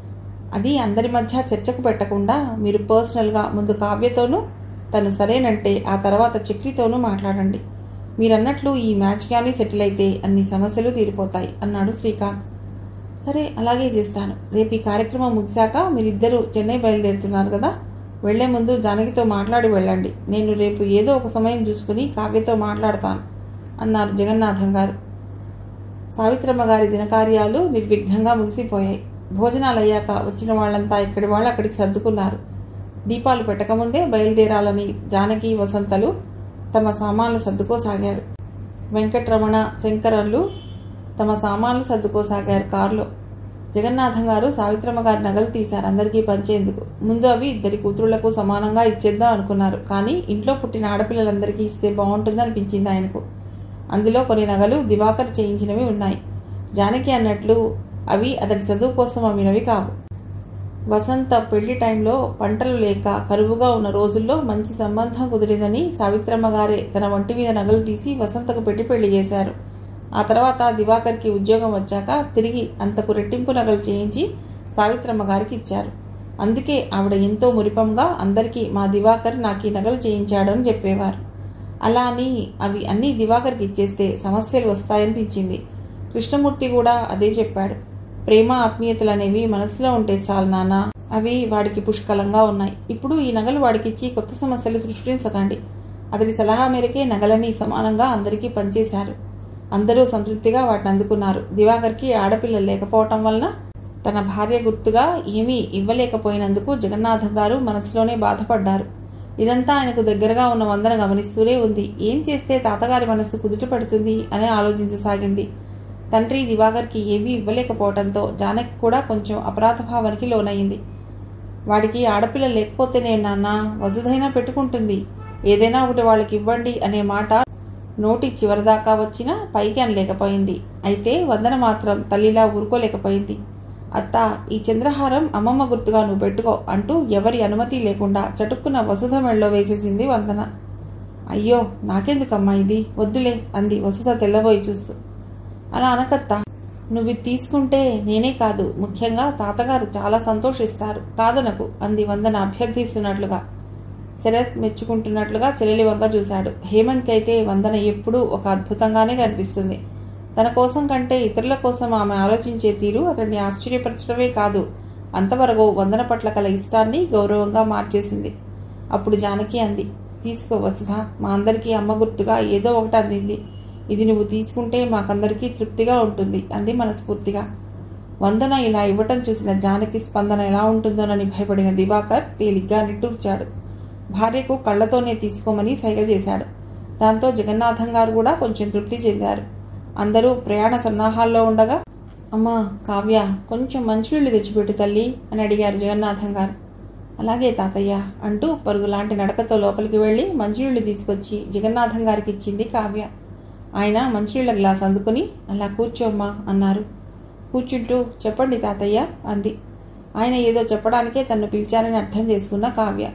అది అందరి మధ్య చర్చకు పెట్టకుండా మీరు పర్సనల్గా ముందు కావ్యతోనూ తను సరేనంటే ఆ తర్వాత చక్రితోనూ మాట్లాడండి మీరన్నట్లు ఈ మ్యాచ్ కానీ సెటిల్ అయితే అన్ని సమస్యలు తీరిపోతాయి అన్నాడు శ్రీకాంత్ సరే అలాగే చేస్తాను రేపు ఈ కార్యక్రమం ముగిశాక మీరిద్దరూ చెన్నై బయలుదేరుతున్నారు కదా వెళ్లే ముందు జానకితో మాట్లాడి వెళ్ళండి నేను రేపు ఏదో ఒక సమయం చూసుకుని కావ్యతో మాట్లాడతాను అన్నారు జగన్నాథం గారు సావిత్రమ్మ గారి దినకార్యాలు నిర్విఘ్నంగా ముగిసిపోయాయి భోజనాలు అయ్యాక వచ్చిన వాళ్ళంతా ఇక్కడి వాళ్ళు అక్కడికి సర్దుకున్నారు దీపాలు పెట్టకముందే బయలుదేరాలని జానకి వసంతలు తమ సామాన్లు సర్దుకోసాగారు వెంకట్రమణ శంకరన్లు తమ సామాన్లు సర్దుకోసాగారు కారులో జగన్నాథం గారు సావిత్రమ్మ గారి నగలు తీశారు అందరికీ పంచేందుకు ముందు అవి ఇద్దరి కూతురులకు సమానంగా ఇచ్చేద్దాం అనుకున్నారు కానీ ఇంట్లో పుట్టిన ఆడపిల్లలందరికీ ఇస్తే బాగుంటుంది అనిపించింది ఆయనకు అందులో కొన్ని నగలు దివాకర్ చేయించినవి ఉన్నాయి జానకి అన్నట్లు అవి అతడి చదువు కోసం అమ్మినవి కావు వసంత పెళ్లి టైంలో పంటలు లేక కరువుగా ఉన్న రోజుల్లో మంచి సంబంధం కుదిరిందని సావిత్రమ్మ గారే తన ఒంటి మీద నగలు తీసి వసంతకు పెట్టి పెళ్లి చేశారు ఆ తర్వాత దివాకర్కి ఉద్యోగం వచ్చాక తిరిగి అంతకు రెట్టింపు నగలు చేయించి సావిత్రమ్మ గారికి ఇచ్చారు అందుకే ఆవిడ ఎంతో మురిపంగా అందరికీ మా దివాకర్ నాకు ఈ నగలు చేయించాడు అని చెప్పేవారు అలా అని అవి అన్నీ దివాకర్కి ఇచ్చేస్తే సమస్యలు వస్తాయనిపించింది కృష్ణమూర్తి కూడా అదే చెప్పాడు ప్రేమ ఆత్మీయతలు అనేవి మనసులో ఉంటే చాలు నాన్న అవి వాడికి పుష్కలంగా ఉన్నాయి ఇప్పుడు ఈ నగలు వాడికిచ్చి కొత్త సమస్యలు సృష్టించకండి అతడి సలహా మేరకే నగలని సమానంగా అందరికీ పనిచేశారు అందరూ సంతృప్తిగా వాటిని అందుకున్నారు దివాకర్కి ఆడపిల్లలు లేకపోవటం వలన తన భార్య గుర్తుగా ఏమీ ఇవ్వలేకపోయినందుకు జగన్నాథం గారు మనసులోనే బాధపడ్డారు ఇదంతా ఆయనకు దగ్గరగా ఉన్న వందన గమనిస్తూనే ఉంది ఏం చేస్తే తాతగారి మనస్సు కుదుట పడుతుంది అని ఆలోచించసాగింది తండ్రి దివాకర్కి ఏమీ ఇవ్వలేకపోవడంతో జానకి కూడా కొంచెం అపరాధ భావానికి లోనయ్యింది వాడికి ఆడపిల్ల లేకపోతేనే నాన్న వసుధైనా పెట్టుకుంటుంది ఏదైనా ఒకటి వాళ్ళకి ఇవ్వండి అనే మాట నోటి చివరిదాకా వచ్చినా పైకి అనలేకపోయింది అయితే వందన మాత్రం తల్లిలా ఊరుకోలేకపోయింది అత్త ఈ చంద్రహారం అమ్మమ్మ గుర్తుగా నువ్వు పెట్టుకో అంటూ ఎవరి అనుమతి లేకుండా చటుక్కున వసుధ మెళ్ళలో వేసేసింది వందన అయ్యో నాకెందుకమ్మా ఇది వద్దులే అంది వసుధ తెల్లబోయి చూస్తూ అలా అనకత్తా నువ్వు ఇది తీసుకుంటే నేనే కాదు ముఖ్యంగా తాతగారు చాలా సంతోషిస్తారు కాదనకు అంది వందన అభ్యర్థిస్తున్నట్లుగా శరత్ మెచ్చుకుంటున్నట్లుగా చెల్లెలి వంక చూశాడు హేమంత్కి అయితే వందన ఎప్పుడూ ఒక అద్భుతంగానే కనిపిస్తుంది తన కోసం కంటే ఇతరుల కోసం ఆమె ఆలోచించే తీరు అతన్ని ఆశ్చర్యపరచడమే కాదు అంతవరకు వందన పట్ల కల ఇష్టాన్ని గౌరవంగా మార్చేసింది అప్పుడు జానకి అంది తీసుకో వసుధ మా అందరికీ అమ్మ గుర్తుగా ఏదో ఒకటి అందింది ఇది నువ్వు తీసుకుంటే మాకందరికీ తృప్తిగా ఉంటుంది అంది మనస్ఫూర్తిగా వందన ఇలా ఇవ్వటం చూసిన జానకి స్పందన ఎలా ఉంటుందోనని భయపడిన దివాకర్ తేలిగ్గా నిట్టూర్చాడు భార్యకు కళ్ళతోనే తీసుకోమని సైగ చేశాడు దాంతో జగన్నాథం గారు కూడా కొంచెం తృప్తి చెందారు అందరూ ప్రయాణ సన్నాహాల్లో ఉండగా అమ్మా కావ్య కొంచెం మంచినీళ్ళు తెచ్చిపెట్టు తల్లి అని అడిగారు జగన్నాథం గారు అలాగే తాతయ్య అంటూ పరుగులాంటి నడకతో లోపలికి వెళ్ళి మంచినీళ్లు తీసుకొచ్చి జగన్నాథం గారికి ఇచ్చింది కావ్య ఆయన మంచినీళ్ళ గ్లాస్ అందుకుని అలా కూర్చోమ్మా అన్నారు కూర్చుంటూ చెప్పండి తాతయ్య అంది ఆయన ఏదో చెప్పడానికే తన్ను పిలిచారని అర్థం చేసుకున్న కావ్య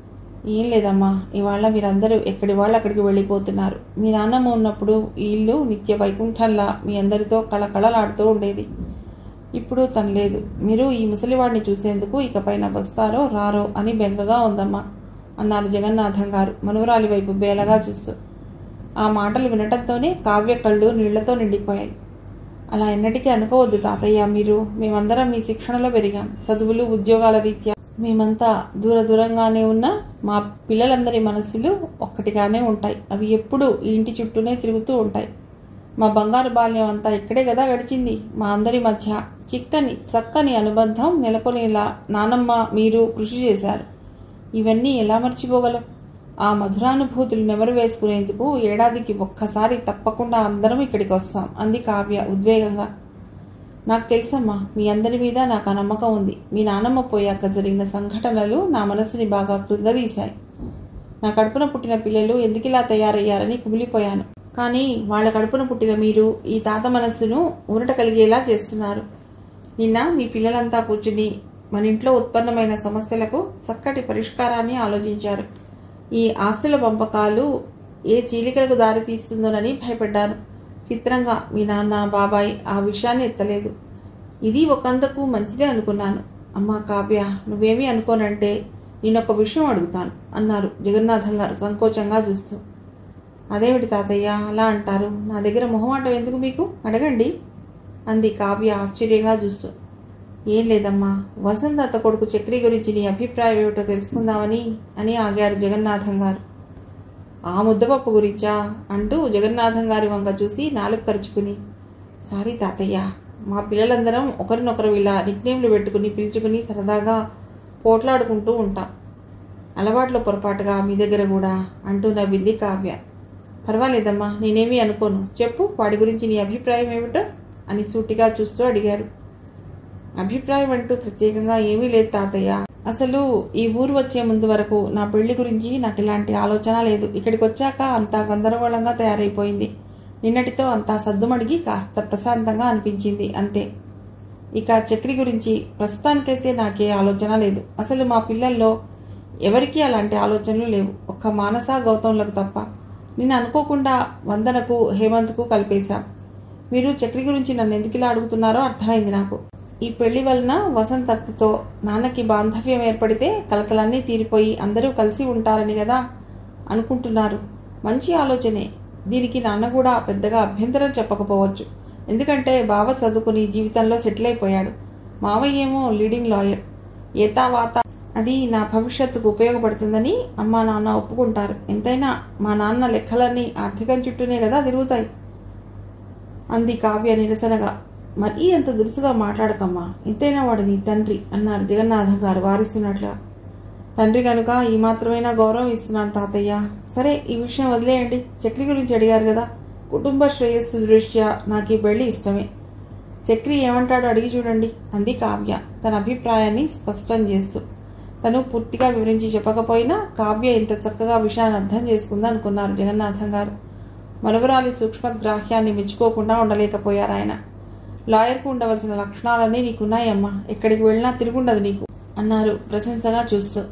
ఏం లేదమ్మా ఇవాళ మీరందరూ ఎక్కడి వాళ్ళు అక్కడికి వెళ్ళిపోతున్నారు మీ నాన్నమ్మ ఉన్నప్పుడు ఈ ఇల్లు నిత్య వైకుంఠంలా మీ అందరితో కళకళలాడుతూ ఉండేది ఇప్పుడు తను లేదు మీరు ఈ ముసలివాడిని చూసేందుకు ఇకపైన వస్తారో రారో అని బెంగగా ఉందమ్మా అన్నారు జగన్నాథం గారు మనవరాలి వైపు బేలగా చూస్తూ ఆ మాటలు వినటంతోనే కావ్య కళ్ళు నీళ్లతో నిండిపోయాయి అలా ఎన్నటికీ అనుకోవద్దు తాతయ్య మీరు మేమందరం మీ శిక్షణలో పెరిగాం చదువులు ఉద్యోగాల రీత్యా మేమంతా దూర దూరంగానే ఉన్న మా పిల్లలందరి మనస్సులు ఒక్కటిగానే ఉంటాయి అవి ఎప్పుడూ ఈ ఇంటి చుట్టూనే తిరుగుతూ ఉంటాయి మా బంగారు బాల్యం అంతా ఇక్కడే కదా గడిచింది మా అందరి మధ్య చిక్కని చక్కని అనుబంధం నెలకొనేలా నానమ్మ మీరు కృషి చేశారు ఇవన్నీ ఎలా మర్చిపోగలం ఆ మధురానుభూతులు నెమరు వేసుకునేందుకు ఏడాదికి ఒక్కసారి తప్పకుండా అందరం ఇక్కడికి వస్తాం అంది కావ్య ఉద్వేగంగా నాకు తెలుసమ్మా మీ అందరి మీద నాకు ఆ నమ్మకం ఉంది మీ నానమ్మ పోయాక జరిగిన సంఘటనలు నా మనసుని బాగా కృంగదీశాయి నా కడుపున పుట్టిన పిల్లలు ఎందుకిలా తయారయ్యారని కుమిలిపోయాను కానీ వాళ్ళ కడుపున పుట్టిన మీరు ఈ తాత మనస్సును ఊరట కలిగేలా చేస్తున్నారు నిన్న మీ పిల్లలంతా కూర్చుని మన ఇంట్లో ఉత్పన్నమైన సమస్యలకు చక్కటి పరిష్కారాన్ని ఆలోచించారు ఈ ఆస్తుల పంపకాలు ఏ చీలికలకు దారి తీస్తుందోనని భయపడ్డాను చిత్రంగా మీ నాన్న బాబాయ్ ఆ విషయాన్ని ఎత్తలేదు ఇది ఒకంతకు మంచిదే అనుకున్నాను అమ్మా కావ్య నువ్వేమీ అనుకోనంటే నేనొక విషయం అడుగుతాను అన్నారు జగన్నాథం గారు సంకోచంగా చూస్తూ అదేమిటి తాతయ్య అలా అంటారు నా దగ్గర మొహమాటం ఎందుకు మీకు అడగండి అంది కావ్య ఆశ్చర్యంగా చూస్తూ ఏం లేదమ్మా వసంత్ అత్త కొడుకు చక్రి గురించి నీ అభిప్రాయం ఏమిటో తెలుసుకుందామని అని ఆగారు జగన్నాథం గారు ఆ ముద్దపప్పు గురించా అంటూ జగన్నాథం గారి వంక చూసి నాలుగు ఖర్చుకుని సారీ తాతయ్య మా పిల్లలందరం ఒకరినొకరు ఇలా నిక్నేమ్లు పెట్టుకుని పిలుచుకుని సరదాగా పోట్లాడుకుంటూ ఉంటాం అలవాట్లో పొరపాటుగా మీ దగ్గర కూడా అంటూ నవ్వింది కావ్య పర్వాలేదమ్మా నేనేమీ అనుకోను చెప్పు వాడి గురించి నీ అభిప్రాయం ఏమిటో అని సూటిగా చూస్తూ అడిగారు అభిప్రాయం అంటూ ప్రత్యేకంగా ఏమీ లేదు తాతయ్య అసలు ఈ ఊరు వచ్చే ముందు వరకు నా పెళ్లి గురించి నాకు ఇలాంటి ఆలోచన లేదు ఇక్కడికి వచ్చాక అంతా గందరగోళంగా తయారైపోయింది నిన్నటితో అంతా సద్దుమడిగి కాస్త ప్రశాంతంగా అనిపించింది అంతే ఇక చక్రి గురించి ప్రస్తుతానికైతే నాకే ఆలోచన లేదు అసలు మా పిల్లల్లో ఎవరికీ అలాంటి ఆలోచనలు లేవు ఒక్క మానస గౌతంలకు తప్ప నేను అనుకోకుండా వందనకు హేమంత్కు కలిపేశాం మీరు చక్రి గురించి నన్ను ఎందుకు ఇలా అడుగుతున్నారో అర్థమైంది నాకు ఈ పెళ్లి వలన వసంత్ అత్తతో నాన్నకి బాంధవ్యం ఏర్పడితే కలకలన్నీ తీరిపోయి అందరూ కలిసి ఉంటారని కదా అనుకుంటున్నారు మంచి ఆలోచనే దీనికి నాన్న కూడా పెద్దగా అభ్యంతరం చెప్పకపోవచ్చు ఎందుకంటే బావ చదువుకుని జీవితంలో సెటిల్ అయిపోయాడు మావయ్య ఏమో లీడింగ్ లాయర్ ఏతావాత అది నా భవిష్యత్తుకు ఉపయోగపడుతుందని అమ్మా నాన్న ఒప్పుకుంటారు ఎంతైనా మా నాన్న లెక్కలన్నీ ఆర్థికం చుట్టూనే కదా తిరుగుతాయి అంది కావ్య నిరసనగా మరీ అంత దురుసుగా మాట్లాడకమ్మా ఎంతైనా వాడు నీ తండ్రి అన్నారు జగన్నాథం గారు వారిస్తున్నట్లుగా తండ్రి కనుక ఈ మాత్రమైనా గౌరవం ఇస్తున్నాను తాతయ్య సరే ఈ విషయం వదిలేయండి చక్రి గురించి అడిగారు కదా కుటుంబ శ్రేయస్సు దృష్ట్యా నాకు ఈ పెళ్లి ఇష్టమే చక్రి ఏమంటాడో అడిగి చూడండి అంది కావ్య తన అభిప్రాయాన్ని స్పష్టం చేస్తూ తను పూర్తిగా వివరించి చెప్పకపోయినా కావ్య ఇంత చక్కగా విషయాన్ని అర్థం చేసుకుంది అనుకున్నారు జగన్నాథం గారు మరొకరాలి సూక్ష్మగ్రాహ్యాన్ని మెచ్చుకోకుండా ఉండలేకపోయారు ఆయన లాయర్కు ఉండవలసిన లక్షణాలన్నీ నీకున్నాయమ్మా ఎక్కడికి వెళ్ళినా తిరుగుండదు నీకు అన్నారు ప్రశంసగా చూస్తూ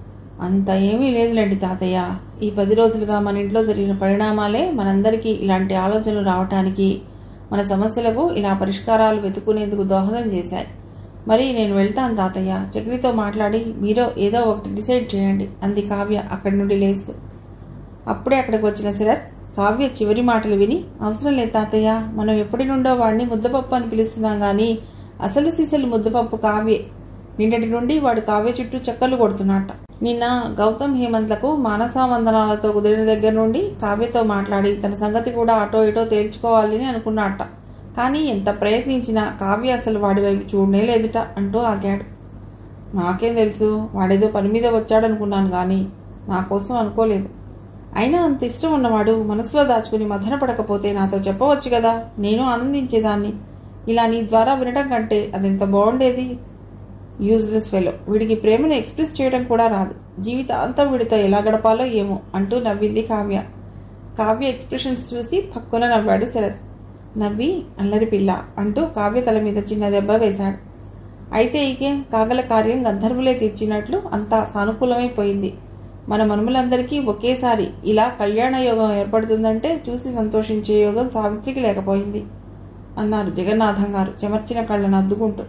అంత ఏమీ లేదులేండి తాతయ్య ఈ పది రోజులుగా మన ఇంట్లో జరిగిన పరిణామాలే మనందరికీ ఇలాంటి ఆలోచనలు రావటానికి మన సమస్యలకు ఇలా పరిష్కారాలు వెతుకునేందుకు దోహదం చేశాయి మరి నేను వెళ్తాను తాతయ్య చక్రితో మాట్లాడి మీరో ఏదో ఒకటి డిసైడ్ చేయండి అంది కావ్య అక్కడి నుండి లేస్తూ అప్పుడే అక్కడికి వచ్చిన శరత్ కావ్య చివరి మాటలు విని అవసరం లేదు తాతయ్య మనం ఎప్పటి నుండో వాడిని ముద్దపప్పు అని పిలుస్తున్నాం గాని అసలు సిసలు ముద్దపప్పు కావ్యే నిన్నటి నుండి వాడు కావ్య చుట్టూ చక్కర్లు కొడుతున్నట్ట నిన్న గౌతమ్ హేమంత్లకు మానసావందనాలతో కుదిరిన దగ్గర నుండి కావ్యతో మాట్లాడి తన సంగతి కూడా అటో ఇటో తేల్చుకోవాలని అనుకున్నట్ట కానీ ఎంత ప్రయత్నించినా కావ్య అసలు వాడి వైపు చూడనే లేదుట అంటూ ఆగాడు నాకేం తెలుసు వాడేదో పని మీద వచ్చాడనుకున్నాను కానీ నా కోసం అనుకోలేదు అయినా అంత ఇష్టం ఉన్నవాడు మనసులో దాచుకుని మదన పడకపోతే నాతో చెప్పవచ్చు కదా నేను ఆనందించేదాన్ని ఇలా నీ ద్వారా వినడం కంటే అదెంత బాగుండేది యూజ్లెస్ ఫెలో వీడికి ప్రేమను ఎక్స్ప్రెస్ చేయడం కూడా రాదు జీవితాంతం వీడితో ఎలా గడపాలో ఏమో అంటూ నవ్వింది కావ్య కావ్య ఎక్స్ప్రెషన్స్ చూసి పక్కున నవ్వాడు శరత్ నవ్వి అల్లరి పిల్ల అంటూ కావ్య తల మీద చిన్న దెబ్బ వేశాడు అయితే ఈకేం కాగల కార్యం గంధర్వులే తీర్చినట్లు అంతా సానుకూలమైపోయింది మన మనుమలందరికీ ఒకేసారి ఇలా కళ్యాణ యోగం ఏర్పడుతుందంటే చూసి సంతోషించే యోగం సావిత్రికి లేకపోయింది అన్నారు జగన్నాథం గారు చెమర్చిన కళ్ళను అద్దుకుంటూ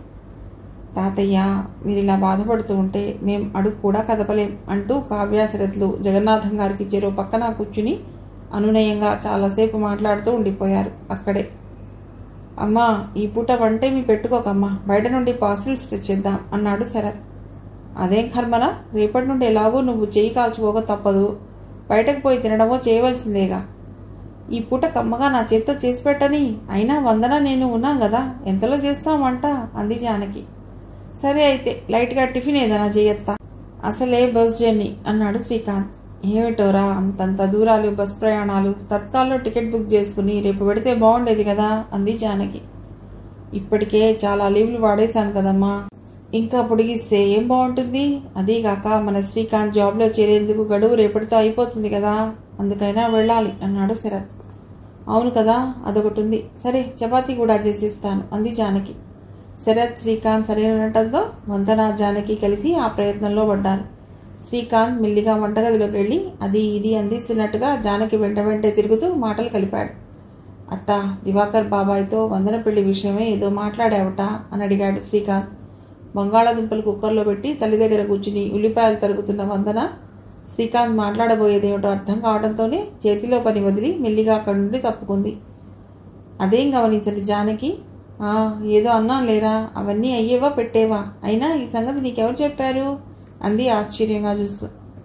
తాతయ్య మీరు ఇలా బాధపడుతూ ఉంటే మేం అడుగు కూడా కదపలేం అంటూ కావ్యాశరథులు జగన్నాథం గారికి చెరువు పక్కన కూర్చుని అనునయంగా చాలాసేపు మాట్లాడుతూ ఉండిపోయారు అక్కడే అమ్మా ఈ పూట వంటే మీ పెట్టుకోకమ్మా బయట నుండి పార్సిల్స్ తెచ్చేద్దాం అన్నాడు శరత్ అదేం కర్మరా రేపటి నుండి ఎలాగో నువ్వు చెయ్యి కాల్చుకోక తప్పదు బయటకు పోయి తినడమో చేయవలసిందేగా ఈ పూట కమ్మగా నా చేత్తో చేసి పెట్టని అయినా వందన నేను ఉన్నాం కదా ఎంతలో చేస్తామంట అంది జానకి సరే అయితే లైట్గా టిఫిన్ ఏదైనా చేయత్తా అసలే బస్ జర్నీ అన్నాడు శ్రీకాంత్ ఏమిటోరా అంతంత దూరాలు బస్ ప్రయాణాలు తత్కాల్లో టికెట్ బుక్ చేసుకుని రేపు పెడితే బాగుండేది కదా అంది జానకి ఇప్పటికే చాలా లీవ్లు వాడేశాను కదమ్మా ఇంకా పొడిగిస్తే ఏం బాగుంటుంది అదీగాక మన శ్రీకాంత్ జాబ్లో చేరేందుకు గడువు రేపటితో అయిపోతుంది కదా అందుకైనా వెళ్ళాలి అన్నాడు శరత్ అవును కదా అదొకటి ఉంది సరే చపాతీ కూడా చేసిస్తాను అంది జానకి శరత్ శ్రీకాంత్ సరైనటంతో వందన జానకి కలిసి ఆ ప్రయత్నంలో పడ్డారు శ్రీకాంత్ మెల్లిగా వంటగదిలోకి వెళ్ళి అది ఇది అందిస్తున్నట్టుగా జానకి వెంట వెంటే తిరుగుతూ మాటలు కలిపాడు అత్త దివాకర్ బాబాయ్తో వందన పెళ్లి విషయమే ఏదో మాట్లాడావట అని అడిగాడు శ్రీకాంత్ బంగాళాదుంపలు కుక్కర్లో పెట్టి తల్లి దగ్గర కూర్చుని ఉల్లిపాయలు తరుగుతున్న వందన శ్రీకాంత్ మాట్లాడబోయేదేమిటో అర్థం కావడంతోనే చేతిలో పని వదిలి మెల్లిగా అక్కడి నుండి తప్పుకుంది అదేం గమనించండి జానకి "ఆ, ఏదో అన్నాం లేరా అవన్నీ అయ్యేవా పెట్టేవా అయినా ఈ సంగతి నీకెవరు చెప్పారు అంది ఆశ్చర్యంగా చూస్తూ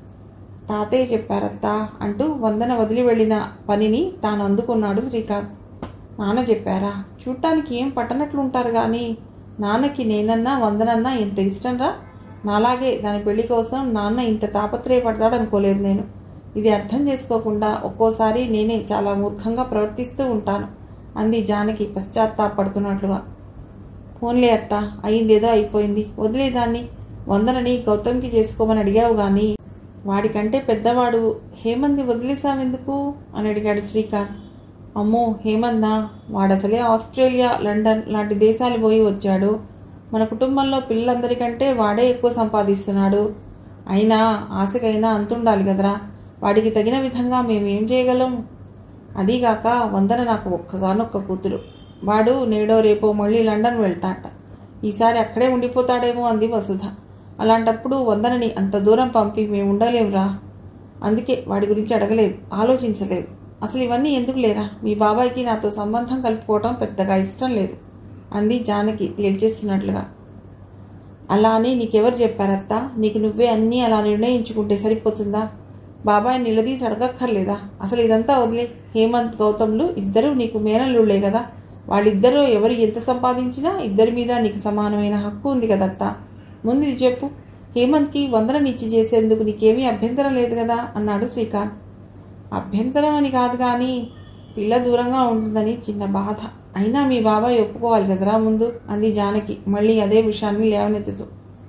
తాతయ్య చెప్పారత్తా అంటూ వందన వదిలి వెళ్ళిన పనిని తాను అందుకున్నాడు శ్రీకాంత్ నాన్న చెప్పారా చూడటానికి ఏం పట్టనట్లుంటారు కానీ నాన్నకి నేనన్నా వందనన్నా ఎంత ఇష్టంరా నాలాగే దాని పెళ్లి కోసం నాన్న ఇంత తాపత్రయపడతాడు అనుకోలేదు నేను ఇది అర్థం చేసుకోకుండా ఒక్కోసారి నేనే చాలా మూర్ఖంగా ప్రవర్తిస్తూ ఉంటాను అంది జానకి పశ్చాత్తాపడుతున్నట్లుగా ఫోన్లే అత్త అయిందేదో అయిపోయింది వదిలేదాన్ని వందనని గౌతమ్కి చేసుకోమని అడిగావు గాని వాడికంటే పెద్దవాడు హేమంత్ని వదిలేసావెందుకు అని అడిగాడు శ్రీకాంత్ అమ్మో హేమందా వాడసలే ఆస్ట్రేలియా లండన్ లాంటి దేశాలు పోయి వచ్చాడు మన కుటుంబంలో పిల్లలందరికంటే వాడే ఎక్కువ సంపాదిస్తున్నాడు అయినా ఆశకైనా అంతుండాలి కదరా వాడికి తగిన విధంగా మేమేం చేయగలం అదీగాక వందన నాకు ఒక్కగానొక్క కూతురు వాడు నేడో రేపో మళ్ళీ లండన్ వెళ్తాట ఈసారి అక్కడే ఉండిపోతాడేమో అంది వసుధ అలాంటప్పుడు వందనని అంత దూరం పంపి మేము ఉండలేవురా అందుకే వాడి గురించి అడగలేదు ఆలోచించలేదు అసలు ఇవన్నీ ఎందుకు లేరా మీ బాబాయ్కి నాతో సంబంధం కలుపుకోవటం పెద్దగా ఇష్టం లేదు అంది జానకి తేల్చేస్తున్నట్లుగా అలా అని నీకెవరు చెప్పారత్తా నీకు నువ్వే అన్నీ అలా నిర్ణయించుకుంటే సరిపోతుందా బాబాయ్ నిలదీసి అడగక్కర్లేదా అసలు ఇదంతా వదిలే హేమంత్ గౌతమ్లు ఇద్దరూ నీకు మేనల్లుళ్లే కదా వాళ్ళిద్దరూ ఎవరు ఎంత సంపాదించినా ఇద్దరి మీద నీకు సమానమైన హక్కు ఉంది కదత్తా ముందు ఇది చెప్పు హేమంత్కి వందననిచ్చి చేసేందుకు నీకేమీ అభ్యంతరం లేదు కదా అన్నాడు శ్రీకాంత్ అభ్యంతరం అని కాదు కానీ పిల్ల దూరంగా ఉంటుందని చిన్న బాధ అయినా మీ బాబాయ్ ఒప్పుకోవాలి కదరా ముందు అంది జానకి మళ్ళీ అదే విషయాన్ని లేవనెత్తుతూ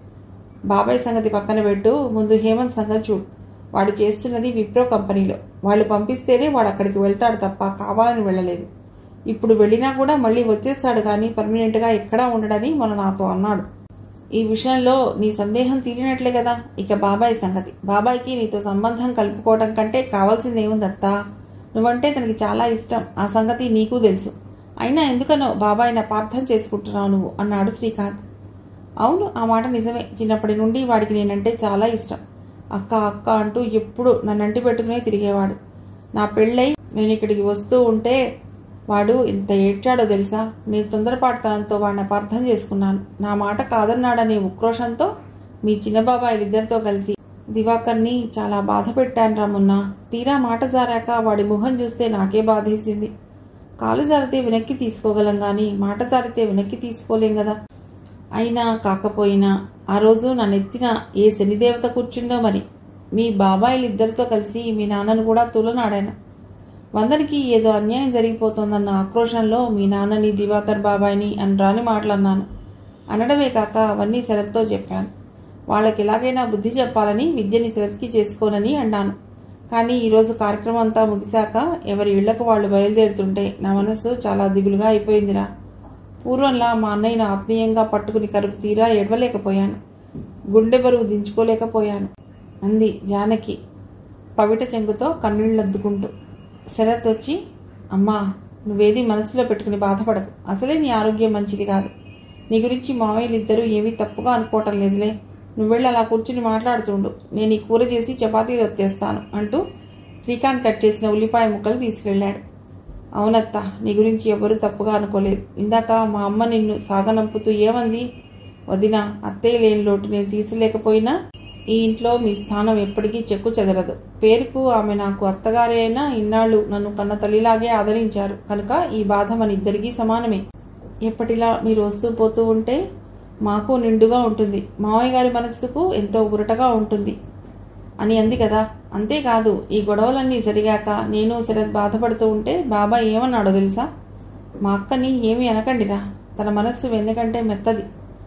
బాబాయ్ సంగతి పక్కన పెట్టు ముందు హేమంత్ సంగతి చూడు వాడు చేస్తున్నది విప్రో కంపెనీలో వాళ్ళు పంపిస్తేనే వాడు అక్కడికి వెళ్తాడు తప్ప కావాలని వెళ్ళలేదు ఇప్పుడు వెళ్ళినా కూడా మళ్ళీ వచ్చేస్తాడు కానీ పర్మనెంట్గా ఎక్కడా ఉండడని మన నాతో అన్నాడు ఈ విషయంలో నీ సందేహం తీరినట్లే కదా ఇక బాబాయ్ సంగతి బాబాయ్కి నీతో సంబంధం కలుపుకోవడం కంటే కావాల్సింది ఏముందత్తా నువ్వంటే తనకి చాలా ఇష్టం ఆ సంగతి నీకు తెలుసు అయినా ఎందుకనో బాబాయ్ని అపార్థం చేసుకుంటున్నావు నువ్వు అన్నాడు శ్రీకాంత్ అవును ఆ మాట నిజమే చిన్నప్పటి నుండి వాడికి నేనంటే చాలా ఇష్టం అక్క అక్క అంటూ ఎప్పుడు నన్నంటి పెట్టుకునే తిరిగేవాడు నా పెళ్ళై నేను ఇక్కడికి వస్తూ ఉంటే వాడు ఎంత ఏడ్చాడో తెలుసా నేను తొందరపాటుతనంతో వాడిని అపార్థం చేసుకున్నాను నా మాట కాదన్నాడనే ఉక్రోషంతో మీ చిన్న బాబాయిలిద్దరితో కలిసి దివాకర్ని చాలా బాధ పెట్టాను రా మొన్న తీరా మాట జారాక వాడి ముఖం చూస్తే నాకే బాధేసింది కాలు జారితే వెనక్కి తీసుకోగలం కానీ మాట జారితే వెనక్కి తీసుకోలేం కదా అయినా కాకపోయినా ఆ రోజు నా నెత్తిన ఏ శనిదేవత కూర్చుందో మరి మీ బాబాయిలిద్దరితో కలిసి మీ నాన్నను కూడా తులనాడాను వందరికి ఏదో అన్యాయం జరిగిపోతోందన్న ఆక్రోశంలో మీ నాన్నని దివాకర్ బాబాయిని అని రాని మాటలన్నాను అనడమే కాక అవన్నీ శరత్తో చెప్పాను వాళ్ళకి ఎలాగైనా బుద్ధి చెప్పాలని విద్యని శరత్కి చేసుకోనని అన్నాను కానీ ఈరోజు కార్యక్రమం అంతా ముగిశాక ఎవరి ఇళ్లకు వాళ్ళు బయలుదేరుతుంటే నా మనసు చాలా దిగులుగా అయిపోయిందిరా పూర్వంలా మా అన్నయ్యను ఆత్మీయంగా పట్టుకుని కరుపు తీరా ఎడవలేకపోయాను గుండె బరువు దించుకోలేకపోయాను అంది జానకి పవిట చెంగుతో కన్నీళ్ళద్దుకుంటూ శరత్ వచ్చి అమ్మా నువ్వేది మనసులో పెట్టుకుని బాధపడకు అసలే నీ ఆరోగ్యం మంచిది కాదు నీ గురించి మావయ్యలు ఇద్దరూ ఏమీ తప్పుగా అనుకోవటం లేదులే నువ్వెళ్ళి అలా కూర్చుని మాట్లాడుతుండు నేను ఈ కూర చేసి చపాతీలు వచ్చేస్తాను అంటూ శ్రీకాంత్ కట్ చేసిన ఉల్లిపాయ ముక్కలు తీసుకెళ్ళాడు అవునత్త నీ గురించి ఎవరూ తప్పుగా అనుకోలేదు ఇందాక మా అమ్మ నిన్ను సాగనంపుతూ ఏమంది వదిన అత్తయ్య లేని లోటు నేను తీర్చలేకపోయినా ఈ ఇంట్లో మీ స్థానం ఎప్పటికీ చెక్కు చెదరదు పేరుకు ఆమె నాకు అత్తగారే అయినా ఇన్నాళ్ళు నన్ను కన్న తల్లిలాగే ఆదరించారు కనుక ఈ బాధ మన ఇద్దరికీ సమానమే ఎప్పటిలా మీరు వస్తూ పోతూ ఉంటే మాకు నిండుగా ఉంటుంది మావయ్య గారి మనస్సుకు ఎంతో ఉరటగా ఉంటుంది అని అంది కదా అంతేకాదు ఈ గొడవలన్నీ జరిగాక నేను శరత్ బాధపడుతూ ఉంటే బాబాయ్ ఏమన్నాడో తెలుసా మా అక్కని ఏమీ అనకండిరా తన మనస్సు వెన్నకంటే మెత్తది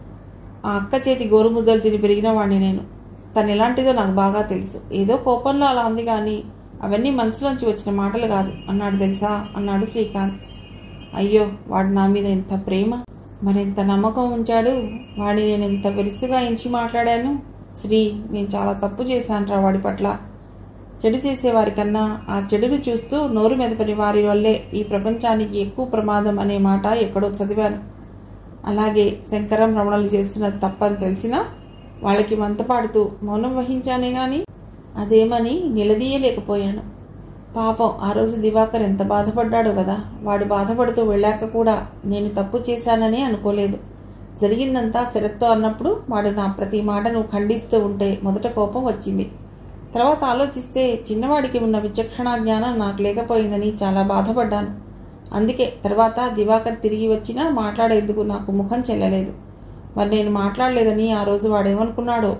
ఆ అక్క చేతి గోరుముద్దలు తిని పెరిగిన వాడిని నేను తను ఎలాంటిదో నాకు బాగా తెలుసు ఏదో కోపంలో అలా ఉంది కానీ అవన్నీ మనసులోంచి వచ్చిన మాటలు కాదు అన్నాడు తెలుసా అన్నాడు శ్రీకాంత్ అయ్యో వాడు నా మీద ఎంత ప్రేమ మరెంత నమ్మకం ఉంచాడు వాడిని నేను ఎంత వెరుసుగా ఎంచి మాట్లాడాను శ్రీ నేను చాలా తప్పు చేశానురా వాడి పట్ల చెడు చేసేవారి కన్నా ఆ చెడును చూస్తూ నోరు మెదపని వారి వల్లే ఈ ప్రపంచానికి ఎక్కువ ప్రమాదం అనే మాట ఎక్కడో చదివాను అలాగే శంకరం రమణలు చేస్తున్నది తప్పని తెలిసినా వాళ్ళకి మంతపాడుతూ మౌనం వహించానే గాని అదేమని నిలదీయలేకపోయాను పాపం ఆ రోజు దివాకర్ ఎంత బాధపడ్డాడో కదా వాడు బాధపడుతూ వెళ్ళాక కూడా నేను తప్పు చేశానని అనుకోలేదు జరిగిందంతా శరత్తో అన్నప్పుడు వాడు నా ప్రతి మాటను ఖండిస్తూ ఉంటే మొదట కోపం వచ్చింది తర్వాత ఆలోచిస్తే చిన్నవాడికి ఉన్న విచక్షణ జ్ఞానం నాకు లేకపోయిందని చాలా బాధపడ్డాను అందుకే తర్వాత దివాకర్ తిరిగి వచ్చినా మాట్లాడేందుకు నాకు ముఖం చెల్లలేదు మరి నేను మాట్లాడలేదని ఆ రోజు వాడేమనుకున్నాడో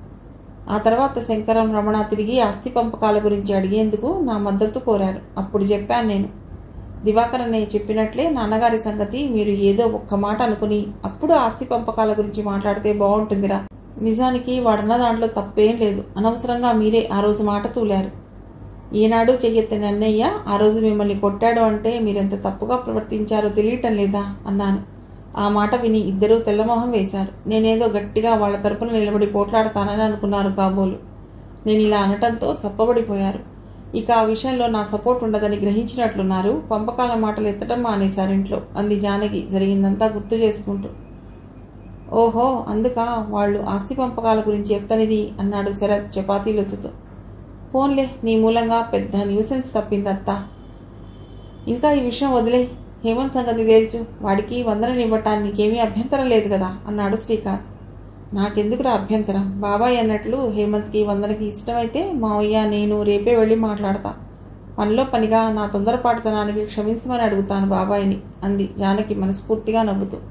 ఆ తర్వాత శంకరం రమణ తిరిగి ఆస్తి పంపకాల గురించి అడిగేందుకు నా మద్దతు కోరారు అప్పుడు చెప్పాను నేను దివాకర్ అన్నయ్య చెప్పినట్లే నాన్నగారి సంగతి మీరు ఏదో ఒక్క మాట అనుకుని అప్పుడు ఆస్తి పంపకాల గురించి మాట్లాడితే బాగుంటుందిరా నిజానికి వాడన్న దాంట్లో తప్పేం లేదు అనవసరంగా మీరే ఆ రోజు మాట తూలారు ఈనాడు చెయ్యెత్తని అన్నయ్య ఆ రోజు మిమ్మల్ని కొట్టాడు అంటే మీరెంత తప్పుగా ప్రవర్తించారో తెలియటం లేదా అన్నాను ఆ మాట విని ఇద్దరూ తెల్లమొహం వేశారు నేనేదో గట్టిగా వాళ్ళ తరపున నిలబడి పోట్లాడతానని అనుకున్నారు కాబోలు నేను ఇలా అనటంతో చప్పబడిపోయారు ఇక ఆ విషయంలో నా సపోర్ట్ ఉండదని గ్రహించినట్లున్నారు పంపకాల మాటలు ఎత్తడం మానేశారు ఇంట్లో అంది జానకి జరిగిందంతా గుర్తు చేసుకుంటూ ఓహో అందుక వాళ్ళు ఆస్తి పంపకాల గురించి ఎత్తనిది అన్నాడు శరత్ చపాతీలొత్తుతూ ఫోన్లే నీ మూలంగా పెద్ద న్యూసెన్స్ తప్పిందత్తా ఇంకా ఈ విషయం వదిలే హేమంత్ సంగతి తేల్చు వాడికి వందననివ్వటానికి నీకేమీ అభ్యంతరం లేదు కదా అన్నాడు శ్రీకాంత్ నాకెందుకురా అభ్యంతరం బాబాయ్ అన్నట్లు హేమంత్కి వందనకి ఇష్టమైతే మావయ్య నేను రేపే వెళ్ళి మాట్లాడతా పనిలో పనిగా నా తొందరపాటుతనానికి క్షమించమని అడుగుతాను బాబాయిని అంది జానకి మనస్ఫూర్తిగా నవ్వుతూ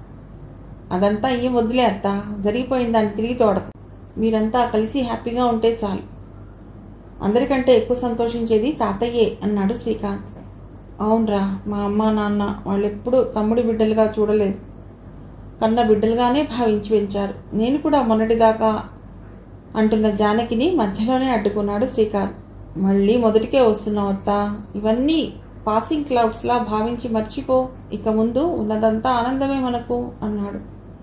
అదంతా ఏం వదిలే అత్త జరిగిపోయిన దాన్ని తిరిగి తోడకు మీరంతా కలిసి హ్యాపీగా ఉంటే చాలు అందరికంటే ఎక్కువ సంతోషించేది తాతయ్యే అన్నాడు శ్రీకాంత్ అవునరా మా అమ్మ నాన్న వాళ్ళు ఎప్పుడూ తమ్ముడి బిడ్డలుగా చూడలేదు కన్న బిడ్డలుగానే భావించి పెంచారు నేను కూడా మొన్నటిదాకా అంటున్న జానకిని మధ్యలోనే అడ్డుకున్నాడు శ్రీకాంత్ మళ్ళీ మొదటికే వస్తున్నావు అత్త ఇవన్నీ పాసింగ్ క్లౌడ్స్లా భావించి మర్చిపో ఇక ముందు ఉన్నదంతా ఆనందమే మనకు అన్నాడు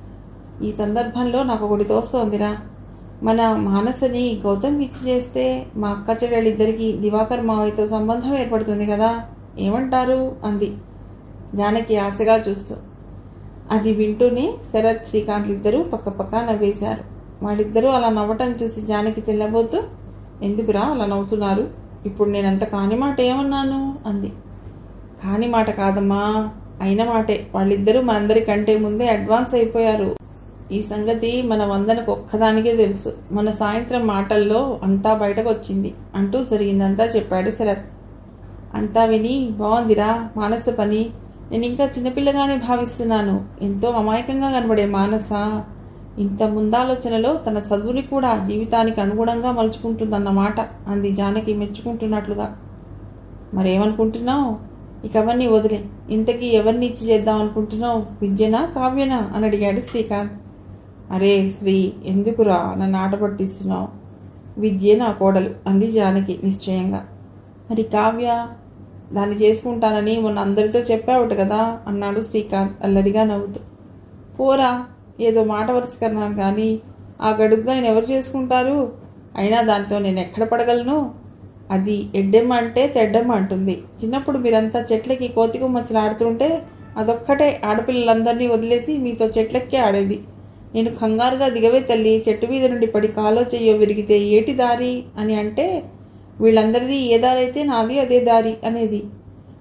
ఈ సందర్భంలో నాకు ఒకటి తోస్తోందిరా మన మానసని గౌతమ్ ఇచ్చి చేస్తే మా అక్క చెల్లెళ్ళిద్దరికీ దివాకర్ మావయ్యతో సంబంధం ఏర్పడుతుంది కదా ఏమంటారు అంది జానకి ఆశగా చూస్తూ అది వింటూనే శరత్ శ్రీకాంత్ ఇద్దరూ పక్కపక్క నవ్వేశారు వాళ్ళిద్దరూ అలా నవ్వటం చూసి జానకి తెల్లబోతూ ఎందుకురా అలా నవ్వుతున్నారు ఇప్పుడు నేనంత కాని మాట ఏమన్నాను అంది కాని మాట కాదమ్మా అయిన మాటే వాళ్ళిద్దరూ మనందరికంటే ముందే అడ్వాన్స్ అయిపోయారు ఈ సంగతి మన వందనకు ఒక్కదానికే తెలుసు మన సాయంత్రం మాటల్లో అంతా బయటకు వచ్చింది అంటూ జరిగిందంతా చెప్పాడు శరత్ అంతా విని బాగుందిరా మానస పని నేను ఇంకా చిన్నపిల్లగానే భావిస్తున్నాను ఎంతో అమాయకంగా కనబడే మానస ఇంత ముందాలోచనలో తన చదువుని కూడా జీవితానికి అనుగుణంగా మలుచుకుంటుందన్నమాట అంది జానకి మెచ్చుకుంటున్నట్లుగా మరేమనుకుంటున్నావు ఇక అవన్నీ వదిలే ఇంతకీ ఎవరిని ఇచ్చి చేద్దాం అనుకుంటున్నావు విద్యనా కావ్యనా అని అడిగాడు శ్రీకాంత్ అరే శ్రీ ఎందుకురా నన్ను ఆట పట్టిస్తున్నావు విద్యే నా కోడలు అంది జానకి నిశ్చయంగా మరి కావ్య దాన్ని చేసుకుంటానని మొన్న అందరితో చెప్పావుట కదా అన్నాడు శ్రీకాంత్ అల్లరిగా నవ్వుతూ పోరా ఏదో మాట వరుసకన్నాను కానీ ఆ గడుగ్గా ఆయన ఎవరు చేసుకుంటారు అయినా దాంతో నేను ఎక్కడ పడగలను అది ఎడ్డెమ్మ అంటే తెడ్డెమ్మ అంటుంది చిన్నప్పుడు మీరంతా చెట్లకి కోతికొమ్మచ్చలు ఆడుతుంటే అదొక్కటే ఆడపిల్లలందరినీ వదిలేసి మీతో చెట్లెక్కి ఆడేది నేను కంగారుగా దిగవే తల్లి చెట్టు మీద నుండి పడి కాలో చెయ్యో విరిగితే ఏటి దారి అని అంటే వీళ్ళందరిది ఏ దారి అయితే నాది అదే దారి అనేది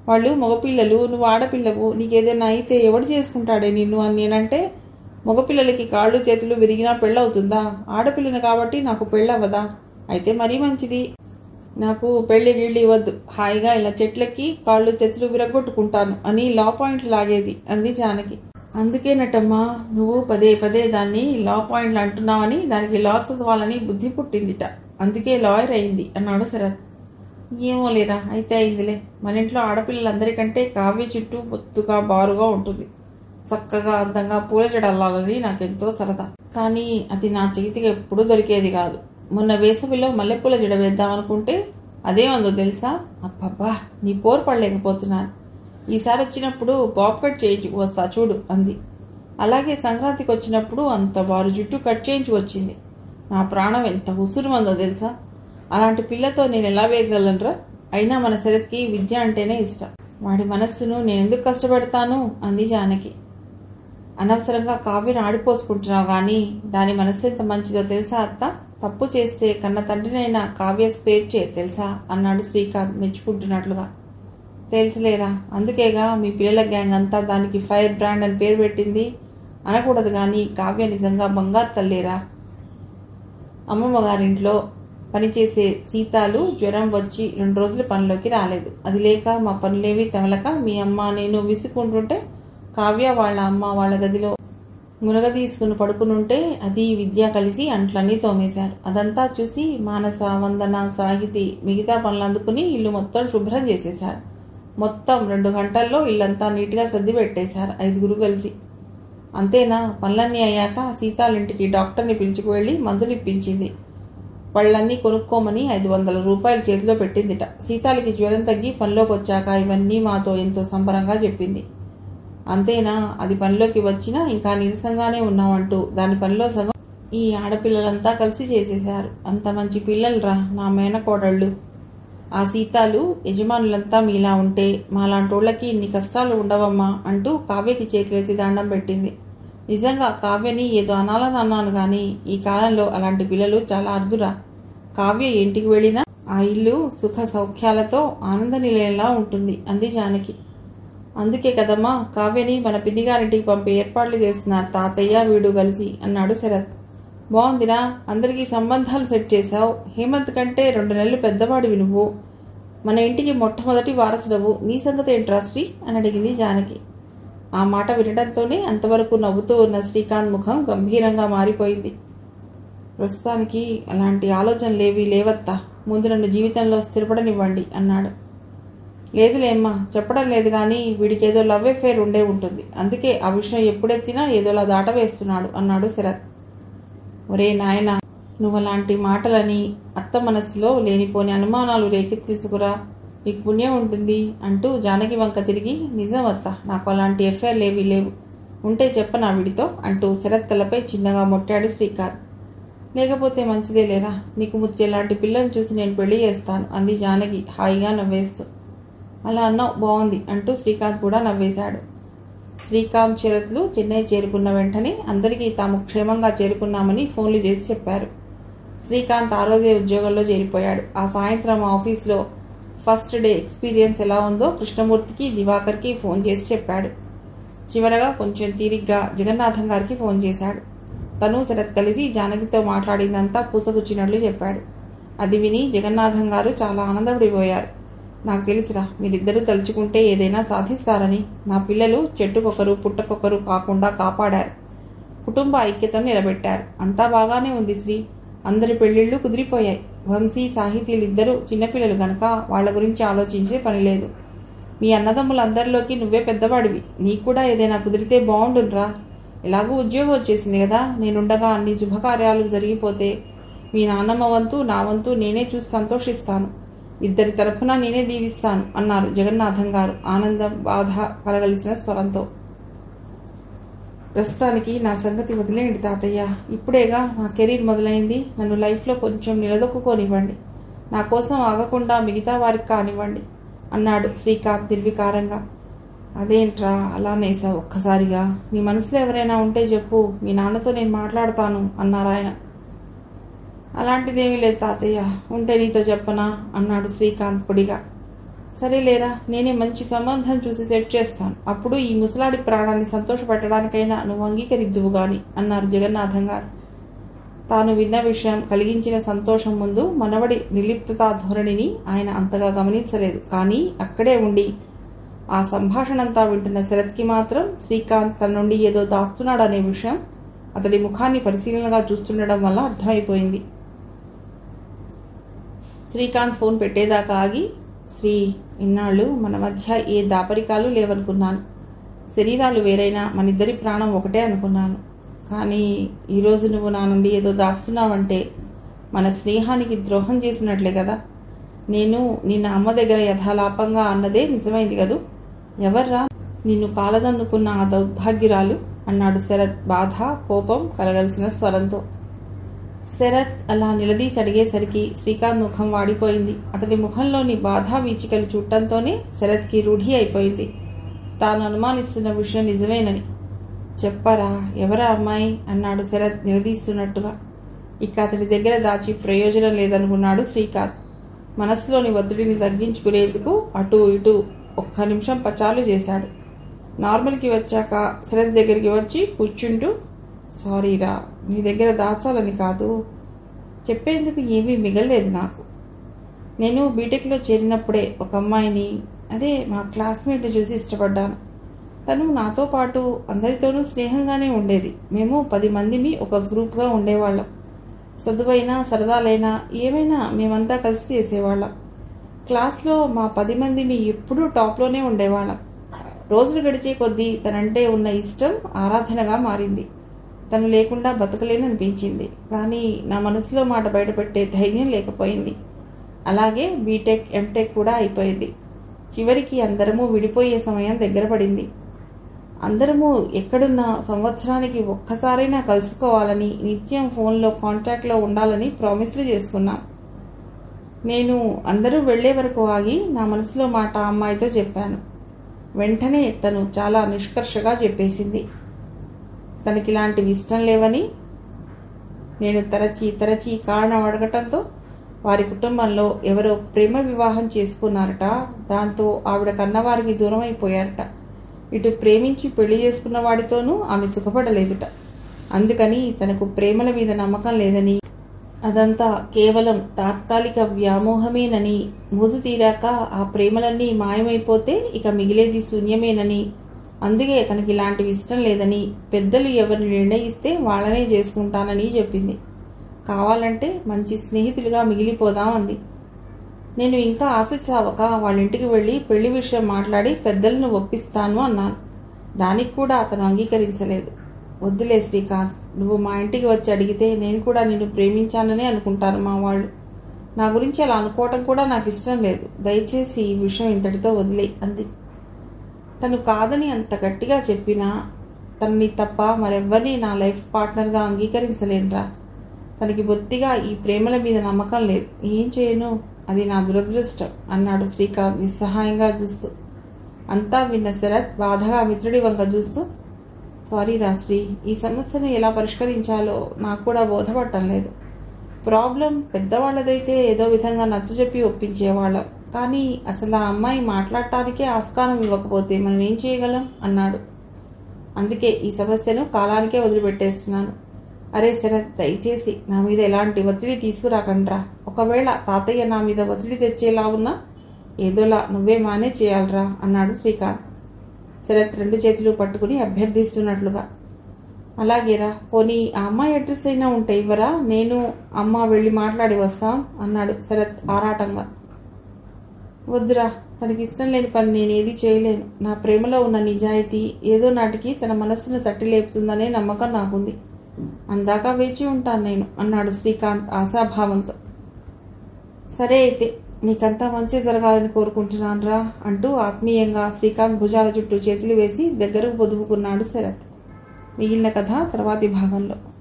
వాళ్ళు మగపిల్లలు నువ్వు ఆడపిల్లవు నీకేదైనా అయితే ఎవడు చేసుకుంటాడే నిన్ను అని నేనంటే మగపిల్లలకి కాళ్ళు చేతులు విరిగినా పెళ్ళవుతుందా ఆడపిల్లని కాబట్టి నాకు పెళ్ళవదా అయితే మరీ మంచిది నాకు పెళ్లి గిళ్ళి వద్దు హాయిగా ఇలా చెట్లెక్కి కాళ్ళు చేతులు విరగొట్టుకుంటాను అని లా పాయింట్ లాగేది అంది జానకి అందుకేనటమ్మా నువ్వు పదే పదే దాన్ని లా పాయింట్లు అంటున్నావని దానికి లా చదవాలని బుద్ధి పుట్టిందిట అందుకే లాయర్ అయింది అన్నాడు శరత్ ఏమో లేరా అయితే అయిందిలే మన ఇంట్లో ఆడపిల్లలందరికంటే కావ్య చుట్టూ బొత్తుగా బారుగా ఉంటుంది చక్కగా అందంగా పూల జడల్లాలని నాకెంతో సరదా కానీ అది నా చేతికి ఎప్పుడూ దొరికేది కాదు మొన్న వేసవిలో మల్లెపూల జడ వేద్దామనుకుంటే అదేమందో తెలుసా అబ్బబ్బా నీ పోరు పడలేకపోతున్నాను ఈసారి వచ్చినప్పుడు బాబ్ కట్ చేయించు వస్తా చూడు అంది అలాగే సంక్రాంతికి వచ్చినప్పుడు అంత వారు జుట్టు కట్ చేయించి వచ్చింది నా ప్రాణం ఎంత ఉసురుమందో తెలుసా అలాంటి పిల్లతో నేను ఎలా వేయగలనరా అయినా మన శరత్కి విద్య అంటేనే ఇష్టం వాడి మనస్సును నేను ఎందుకు కష్టపెడతాను అంది జానకి అనవసరంగా కావ్యను ఆడిపోసుకుంటున్నావు గాని దాని మనసు ఎంత మంచిదో తెలుసా అత్త తప్పు చేస్తే కన్న తండ్రినైనా కావ్య స్పేర్ చే తెలుసా అన్నాడు శ్రీకాంత్ మెచ్చుకుంటున్నట్లుగా తెలుసులేరా అందుకేగా మీ పిల్లల గ్యాంగ్ అంతా దానికి ఫైర్ బ్రాండ్ అని పేరు పెట్టింది అనకూడదు కానీ కావ్య నిజంగా బంగారు తల్లేరా అమ్మమ్మ గారింట్లో పనిచేసే సీతాలు జ్వరం వచ్చి రెండు రోజులు పనిలోకి రాలేదు అది లేక మా పనులేవి తెమలక మీ అమ్మ నేను విసుకుంటుంటే కావ్య వాళ్ళ అమ్మ వాళ్ళ గదిలో మునగ తీసుకుని పడుకునుంటే అది విద్య కలిసి అంట్లన్నీ తోమేశారు అదంతా చూసి మానస వందన సాహితి మిగతా పనులు అందుకుని ఇల్లు మొత్తం శుభ్రం చేసేశారు మొత్తం రెండు గంటల్లో ఇల్లంతా నీట్గా సర్ది పెట్టేశారు ఐదుగురు కలిసి అంతేనా పనులన్నీ అయ్యాక సీతాలింటికి డాక్టర్ని పిలుచుకు వెళ్ళి మందులు ఇప్పించింది పళ్ళన్నీ కొనుక్కోమని ఐదు వందల రూపాయలు చేతిలో పెట్టిందిట సీతాలకి జ్వరం తగ్గి పనిలోకి వచ్చాక ఇవన్నీ మాతో ఎంతో సంబరంగా చెప్పింది అంతేనా అది పనిలోకి వచ్చినా ఇంకా నీరసంగానే ఉన్నామంటూ దాని పనిలో సగం ఈ ఆడపిల్లలంతా కలిసి చేసేశారు అంత మంచి పిల్లలురా నా మేనకోడళ్ళు ఆ సీతాలు యజమానులంతా మీలా ఉంటే మాలాంటోళ్ళకి ఇన్ని కష్టాలు ఉండవమ్మా అంటూ కావ్యకి చేతులెత్తి దండం పెట్టింది నిజంగా కావ్యని ఏదో అనాలని అన్నాను గాని ఈ కాలంలో అలాంటి పిల్లలు చాలా అరుదురా కావ్య ఇంటికి వెళ్ళినా ఆ ఇల్లు సుఖ సౌఖ్యాలతో ఆనంద నిలయంలా ఉంటుంది అంది జానకి అందుకే కదమ్మా కావ్యని మన పిన్నిగారింటికి పంపే ఏర్పాట్లు చేస్తున్నారు తాతయ్య వీడు కలిసి అన్నాడు శరత్ బాగుందిరా అందరికీ సంబంధాలు సెట్ చేశావు హేమంత్ కంటే రెండు నెలలు పెద్దవాడివి నువ్వు మన ఇంటికి మొట్టమొదటి వారసుడవు నీ సంగతి ఏంట్రా శ్రీ అని అడిగింది జానకి ఆ మాట వినడంతోనే అంతవరకు నవ్వుతూ ఉన్న శ్రీకాంత్ ముఖం గంభీరంగా మారిపోయింది ప్రస్తుతానికి అలాంటి ఆలోచనలేవి లేవత్తా ముందు నన్ను జీవితంలో స్థిరపడనివ్వండి అన్నాడు లేదులేమ్మా చెప్పడం లేదు కానీ వీడికి ఏదో లవ్ ఎఫేర్ ఉండే ఉంటుంది అందుకే ఆ విషయం ఎప్పుడెత్తినా ఏదోలా దాటవేస్తున్నాడు అన్నాడు శరత్ ఒరే నాయనా నువ్వు అలాంటి మాటలని అత్త మనస్సులో లేనిపోని అనుమానాలు రేకెత్తి తీసుకురా నీకు పుణ్యం ఉంటుంది అంటూ జానకి వంక తిరిగి నిజం అత్త నాకు అలాంటి ఎఫ్ఐఆర్లు ఏవీ లేవు ఉంటే చెప్పనా వీడితో అంటూ శరత్ తలపై చిన్నగా మొట్టాడు శ్రీకాంత్ లేకపోతే మంచిదే లేరా నీకు ముచ్చేలాంటి పిల్లని చూసి నేను పెళ్లి చేస్తాను అంది జానకి హాయిగా నవ్వేస్తూ అలా అన్నావు బాగుంది అంటూ శ్రీకాంత్ కూడా నవ్వేశాడు శ్రీకాంత్ శరత్లు చెన్నై చేరుకున్న వెంటనే అందరికీ తాము క్షేమంగా చేరుకున్నామని ఫోన్లు చేసి చెప్పారు శ్రీకాంత్ ఆ రోజే ఉద్యోగంలో చేరిపోయాడు ఆ సాయంత్రం ఆఫీస్లో ఫస్ట్ డే ఎక్స్పీరియన్స్ ఎలా ఉందో కృష్ణమూర్తికి దివాకర్కి ఫోన్ చేసి చెప్పాడు చివరగా కొంచెం తీరిగ్గా జగన్నాథం గారికి ఫోన్ చేశాడు తను శరత్ కలిసి జానకితో మాట్లాడిందంతా పూసగుచ్చినట్లు చెప్పాడు అది విని జగన్నాథం గారు చాలా ఆనందపడిపోయారు నాకు తెలుసురా మీరిద్దరూ తలుచుకుంటే ఏదైనా సాధిస్తారని నా పిల్లలు చెట్టుకొకరు పుట్టకొకరు కాకుండా కాపాడారు కుటుంబ ఐక్యతను నిలబెట్టారు అంతా బాగానే ఉంది శ్రీ అందరి పెళ్లిళ్ళు కుదిరిపోయాయి వంశీ సాహితీలిద్దరూ చిన్నపిల్లలు గనక వాళ్ళ గురించి ఆలోచించే పని లేదు మీ అన్నదమ్ములందరిలోకి నువ్వే పెద్దవాడివి నీకు కూడా ఏదైనా కుదిరితే బాగుండునరా ఎలాగూ ఉద్యోగం వచ్చేసింది కదా నేనుండగా అన్ని శుభకార్యాలు జరిగిపోతే మీ నాన్నమ్మ వంతు నా వంతు నేనే చూసి సంతోషిస్తాను ఇద్దరి తరఫున నేనే దీవిస్తాను అన్నారు జగన్నాథం గారు ఆనందం బాధ కలగలిసిన స్వరంతో ప్రస్తుతానికి నా సంగతి వదిలేయండి తాతయ్య ఇప్పుడేగా నా కెరీర్ మొదలైంది నన్ను లైఫ్లో కొంచెం నిలదొక్కుకోనివ్వండి నా కోసం ఆగకుండా మిగతా వారికి కానివ్వండి అన్నాడు శ్రీకాంత్ నిర్వికారంగా అదేంట్రా అలా నేసా ఒక్కసారిగా నీ మనసులో ఎవరైనా ఉంటే చెప్పు మీ నాన్నతో నేను మాట్లాడతాను అన్నారు ఆయన అలాంటిదేమీ లేదు తాతయ్య ఉంటే నీతో చెప్పనా అన్నాడు శ్రీకాంత్ పొడిగా సరేలేరా నేనే మంచి సంబంధం చూసి సెట్ చేస్తాను అప్పుడు ఈ ముసలాడి ప్రాణాన్ని సంతోషపెట్టడానికైనా నువ్వు అంగీకరిద్దువు గాని అన్నారు జగన్నాథం గారు తాను విన్న విషయం కలిగించిన సంతోషం ముందు మనవడి నిర్లిప్తతా ధోరణిని ఆయన అంతగా గమనించలేదు కానీ అక్కడే ఉండి ఆ సంభాషణంతా వింటున్న శరత్కి మాత్రం శ్రీకాంత్ తన నుండి ఏదో దాస్తున్నాడనే విషయం అతడి ముఖాన్ని పరిశీలనగా చూస్తుండడం వల్ల అర్థమైపోయింది శ్రీకాంత్ ఫోన్ పెట్టేదాకా ఆగి శ్రీ ఇన్నాళ్ళు మన మధ్య ఏ దాపరికాలు లేవనుకున్నాను శరీరాలు వేరైనా మనిద్దరి ప్రాణం ఒకటే అనుకున్నాను కానీ ఈరోజు నువ్వు నా నుండి ఏదో దాస్తున్నావంటే మన స్నేహానికి ద్రోహం చేసినట్లే కదా నేను నిన్న అమ్మ దగ్గర యథాలాపంగా అన్నదే నిజమైంది కదూ ఎవర్రా నిన్ను కాలదన్నుకున్న ఆ దౌర్భాగ్యురాలు అన్నాడు శరత్ బాధ కోపం కలగలిసిన స్వరంతో శరత్ అలా నిలదీసి అడిగేసరికి శ్రీకాంత్ ముఖం వాడిపోయింది అతడి ముఖంలోని బాధా వీచికలు చూడటంతోనే శరత్కి రూఢి అయిపోయింది తాను అనుమానిస్తున్న విషయం నిజమేనని చెప్పరా ఎవరా అమ్మాయి అన్నాడు శరత్ నిలదీస్తున్నట్టుగా ఇక అతడి దగ్గర దాచి ప్రయోజనం లేదనుకున్నాడు శ్రీకాంత్ మనస్సులోని ఒత్తిడిని తగ్గించుకునేందుకు అటు ఇటు ఒక్క నిమిషం పచాలు చేశాడు నార్మల్కి వచ్చాక శరత్ దగ్గరికి వచ్చి కూర్చుంటూ సారీరా మీ దగ్గర దాచాలని కాదు చెప్పేందుకు ఏమీ మిగలలేదు నాకు నేను బీటెక్లో చేరినప్పుడే ఒక అమ్మాయిని అదే మా క్లాస్మేట్ చూసి ఇష్టపడ్డాను తను నాతో పాటు అందరితోనూ స్నేహంగానే ఉండేది మేము పది మందిమి ఒక గ్రూప్గా ఉండేవాళ్ళం చదువైనా సరదాలైనా ఏమైనా మేమంతా కలిసి చేసేవాళ్ళం క్లాస్లో మా పది మందిమి ఎప్పుడూ టాప్లోనే ఉండేవాళ్ళం రోజులు గడిచే కొద్దీ తనంటే ఉన్న ఇష్టం ఆరాధనగా మారింది తను లేకుండా బతకలేననిపించింది కానీ నా మనసులో మాట బయటపెట్టే ధైర్యం లేకపోయింది అలాగే బీటెక్ ఎంటెక్ కూడా అయిపోయింది చివరికి అందరము విడిపోయే సమయం దగ్గర పడింది అందరము ఎక్కడున్నా సంవత్సరానికి ఒక్కసారైనా కలుసుకోవాలని నిత్యం ఫోన్లో కాంటాక్ట్లో ఉండాలని ప్రామిస్లు చేసుకున్నాం నేను అందరూ వెళ్లే వరకు ఆగి నా మనసులో మాట ఆ అమ్మాయితో చెప్పాను వెంటనే తను చాలా నిష్కర్షగా చెప్పేసింది తనకి ఇలాంటివి ఇష్టం లేవని నేను తరచి తరచి కారణం అడగటంతో వారి కుటుంబంలో ఎవరో ప్రేమ వివాహం చేసుకున్నారట దాంతో ఆవిడ కన్నవారికి దూరం అయిపోయారట ఇటు ప్రేమించి పెళ్లి చేసుకున్న వాడితోనూ ఆమె సుఖపడలేదుట అందుకని తనకు ప్రేమల మీద నమ్మకం లేదని అదంతా కేవలం తాత్కాలిక వ్యామోహమేనని మోజు తీరాక ఆ ప్రేమలన్నీ మాయమైపోతే ఇక మిగిలేది శూన్యమేనని అందుకే తనకి ఇలాంటివి ఇష్టం లేదని పెద్దలు ఎవరిని నిర్ణయిస్తే వాళ్ళనే చేసుకుంటానని చెప్పింది కావాలంటే మంచి స్నేహితులుగా మిగిలిపోదాం అంది నేను ఇంకా ఆశ చావక వాళ్ళ ఇంటికి వెళ్ళి పెళ్లి విషయం మాట్లాడి పెద్దలను ఒప్పిస్తాను అన్నాను దానికి కూడా అతను అంగీకరించలేదు వద్దులే శ్రీకాంత్ నువ్వు మా ఇంటికి వచ్చి అడిగితే నేను కూడా నిన్ను ప్రేమించాననే అనుకుంటాను మా వాళ్ళు నా గురించి అలా అనుకోవటం కూడా నాకు ఇష్టం లేదు దయచేసి ఈ విషయం ఇంతటితో వదిలే అంది తను కాదని అంత గట్టిగా చెప్పినా తనని తప్ప మరెవ్వరిని నా లైఫ్ పార్ట్నర్గా అంగీకరించలేనురా తనకి బొత్తిగా ఈ ప్రేమల మీద నమ్మకం లేదు ఏం చేయను అది నా దురదృష్టం అన్నాడు శ్రీకాంత్ నిస్సహాయంగా చూస్తూ అంతా విన్న శరత్ బాధగా మిత్రుడి వంక చూస్తూ సారీ రాశ్రీ ఈ సమస్యను ఎలా పరిష్కరించాలో నాకు కూడా బోధపడటం లేదు ప్రాబ్లం పెద్దవాళ్ళదైతే ఏదో విధంగా నచ్చజెప్పి ఒప్పించేవాళ్ళం కానీ అసలు ఆ అమ్మాయి మాట్లాడటానికే ఆస్కారం ఇవ్వకపోతే మనం ఏం చేయగలం అన్నాడు అందుకే ఈ సమస్యను కాలానికే వదిలిపెట్టేస్తున్నాను అరే శరత్ దయచేసి నా మీద ఎలాంటి ఒత్తిడి తీసుకురాకండ్రా ఒకవేళ తాతయ్య నా మీద ఒత్తిడి తెచ్చేలా ఉన్నా ఏదోలా నువ్వే మానే చేయాలరా అన్నాడు శ్రీకాంత్ శరత్ రెండు చేతులు పట్టుకుని అభ్యర్థిస్తున్నట్లుగా అలాగేరా పోనీ ఆ అమ్మాయి అడ్రస్ అయినా ఉంటే ఇవ్వరా నేను అమ్మ వెళ్ళి మాట్లాడి వస్తాం అన్నాడు శరత్ ఆరాటంగా వద్దురా తనకి ఇష్టం లేని పని నేను ఏది చేయలేను నా ప్రేమలో ఉన్న నిజాయితీ ఏదో నాటికి తన మనస్సును తట్టి లేపుతుందనే నమ్మకం నాకుంది అందాక వేచి ఉంటాను నేను అన్నాడు శ్రీకాంత్ ఆశాభావంతో సరే అయితే నీకంతా మంచి జరగాలని కోరుకుంటున్నానురా అంటూ ఆత్మీయంగా శ్రీకాంత్ భుజాల చుట్టూ చేతులు వేసి దగ్గరకు పొదుపుకున్నాడు శరత్ మిగిలిన కథ తర్వాతి భాగంలో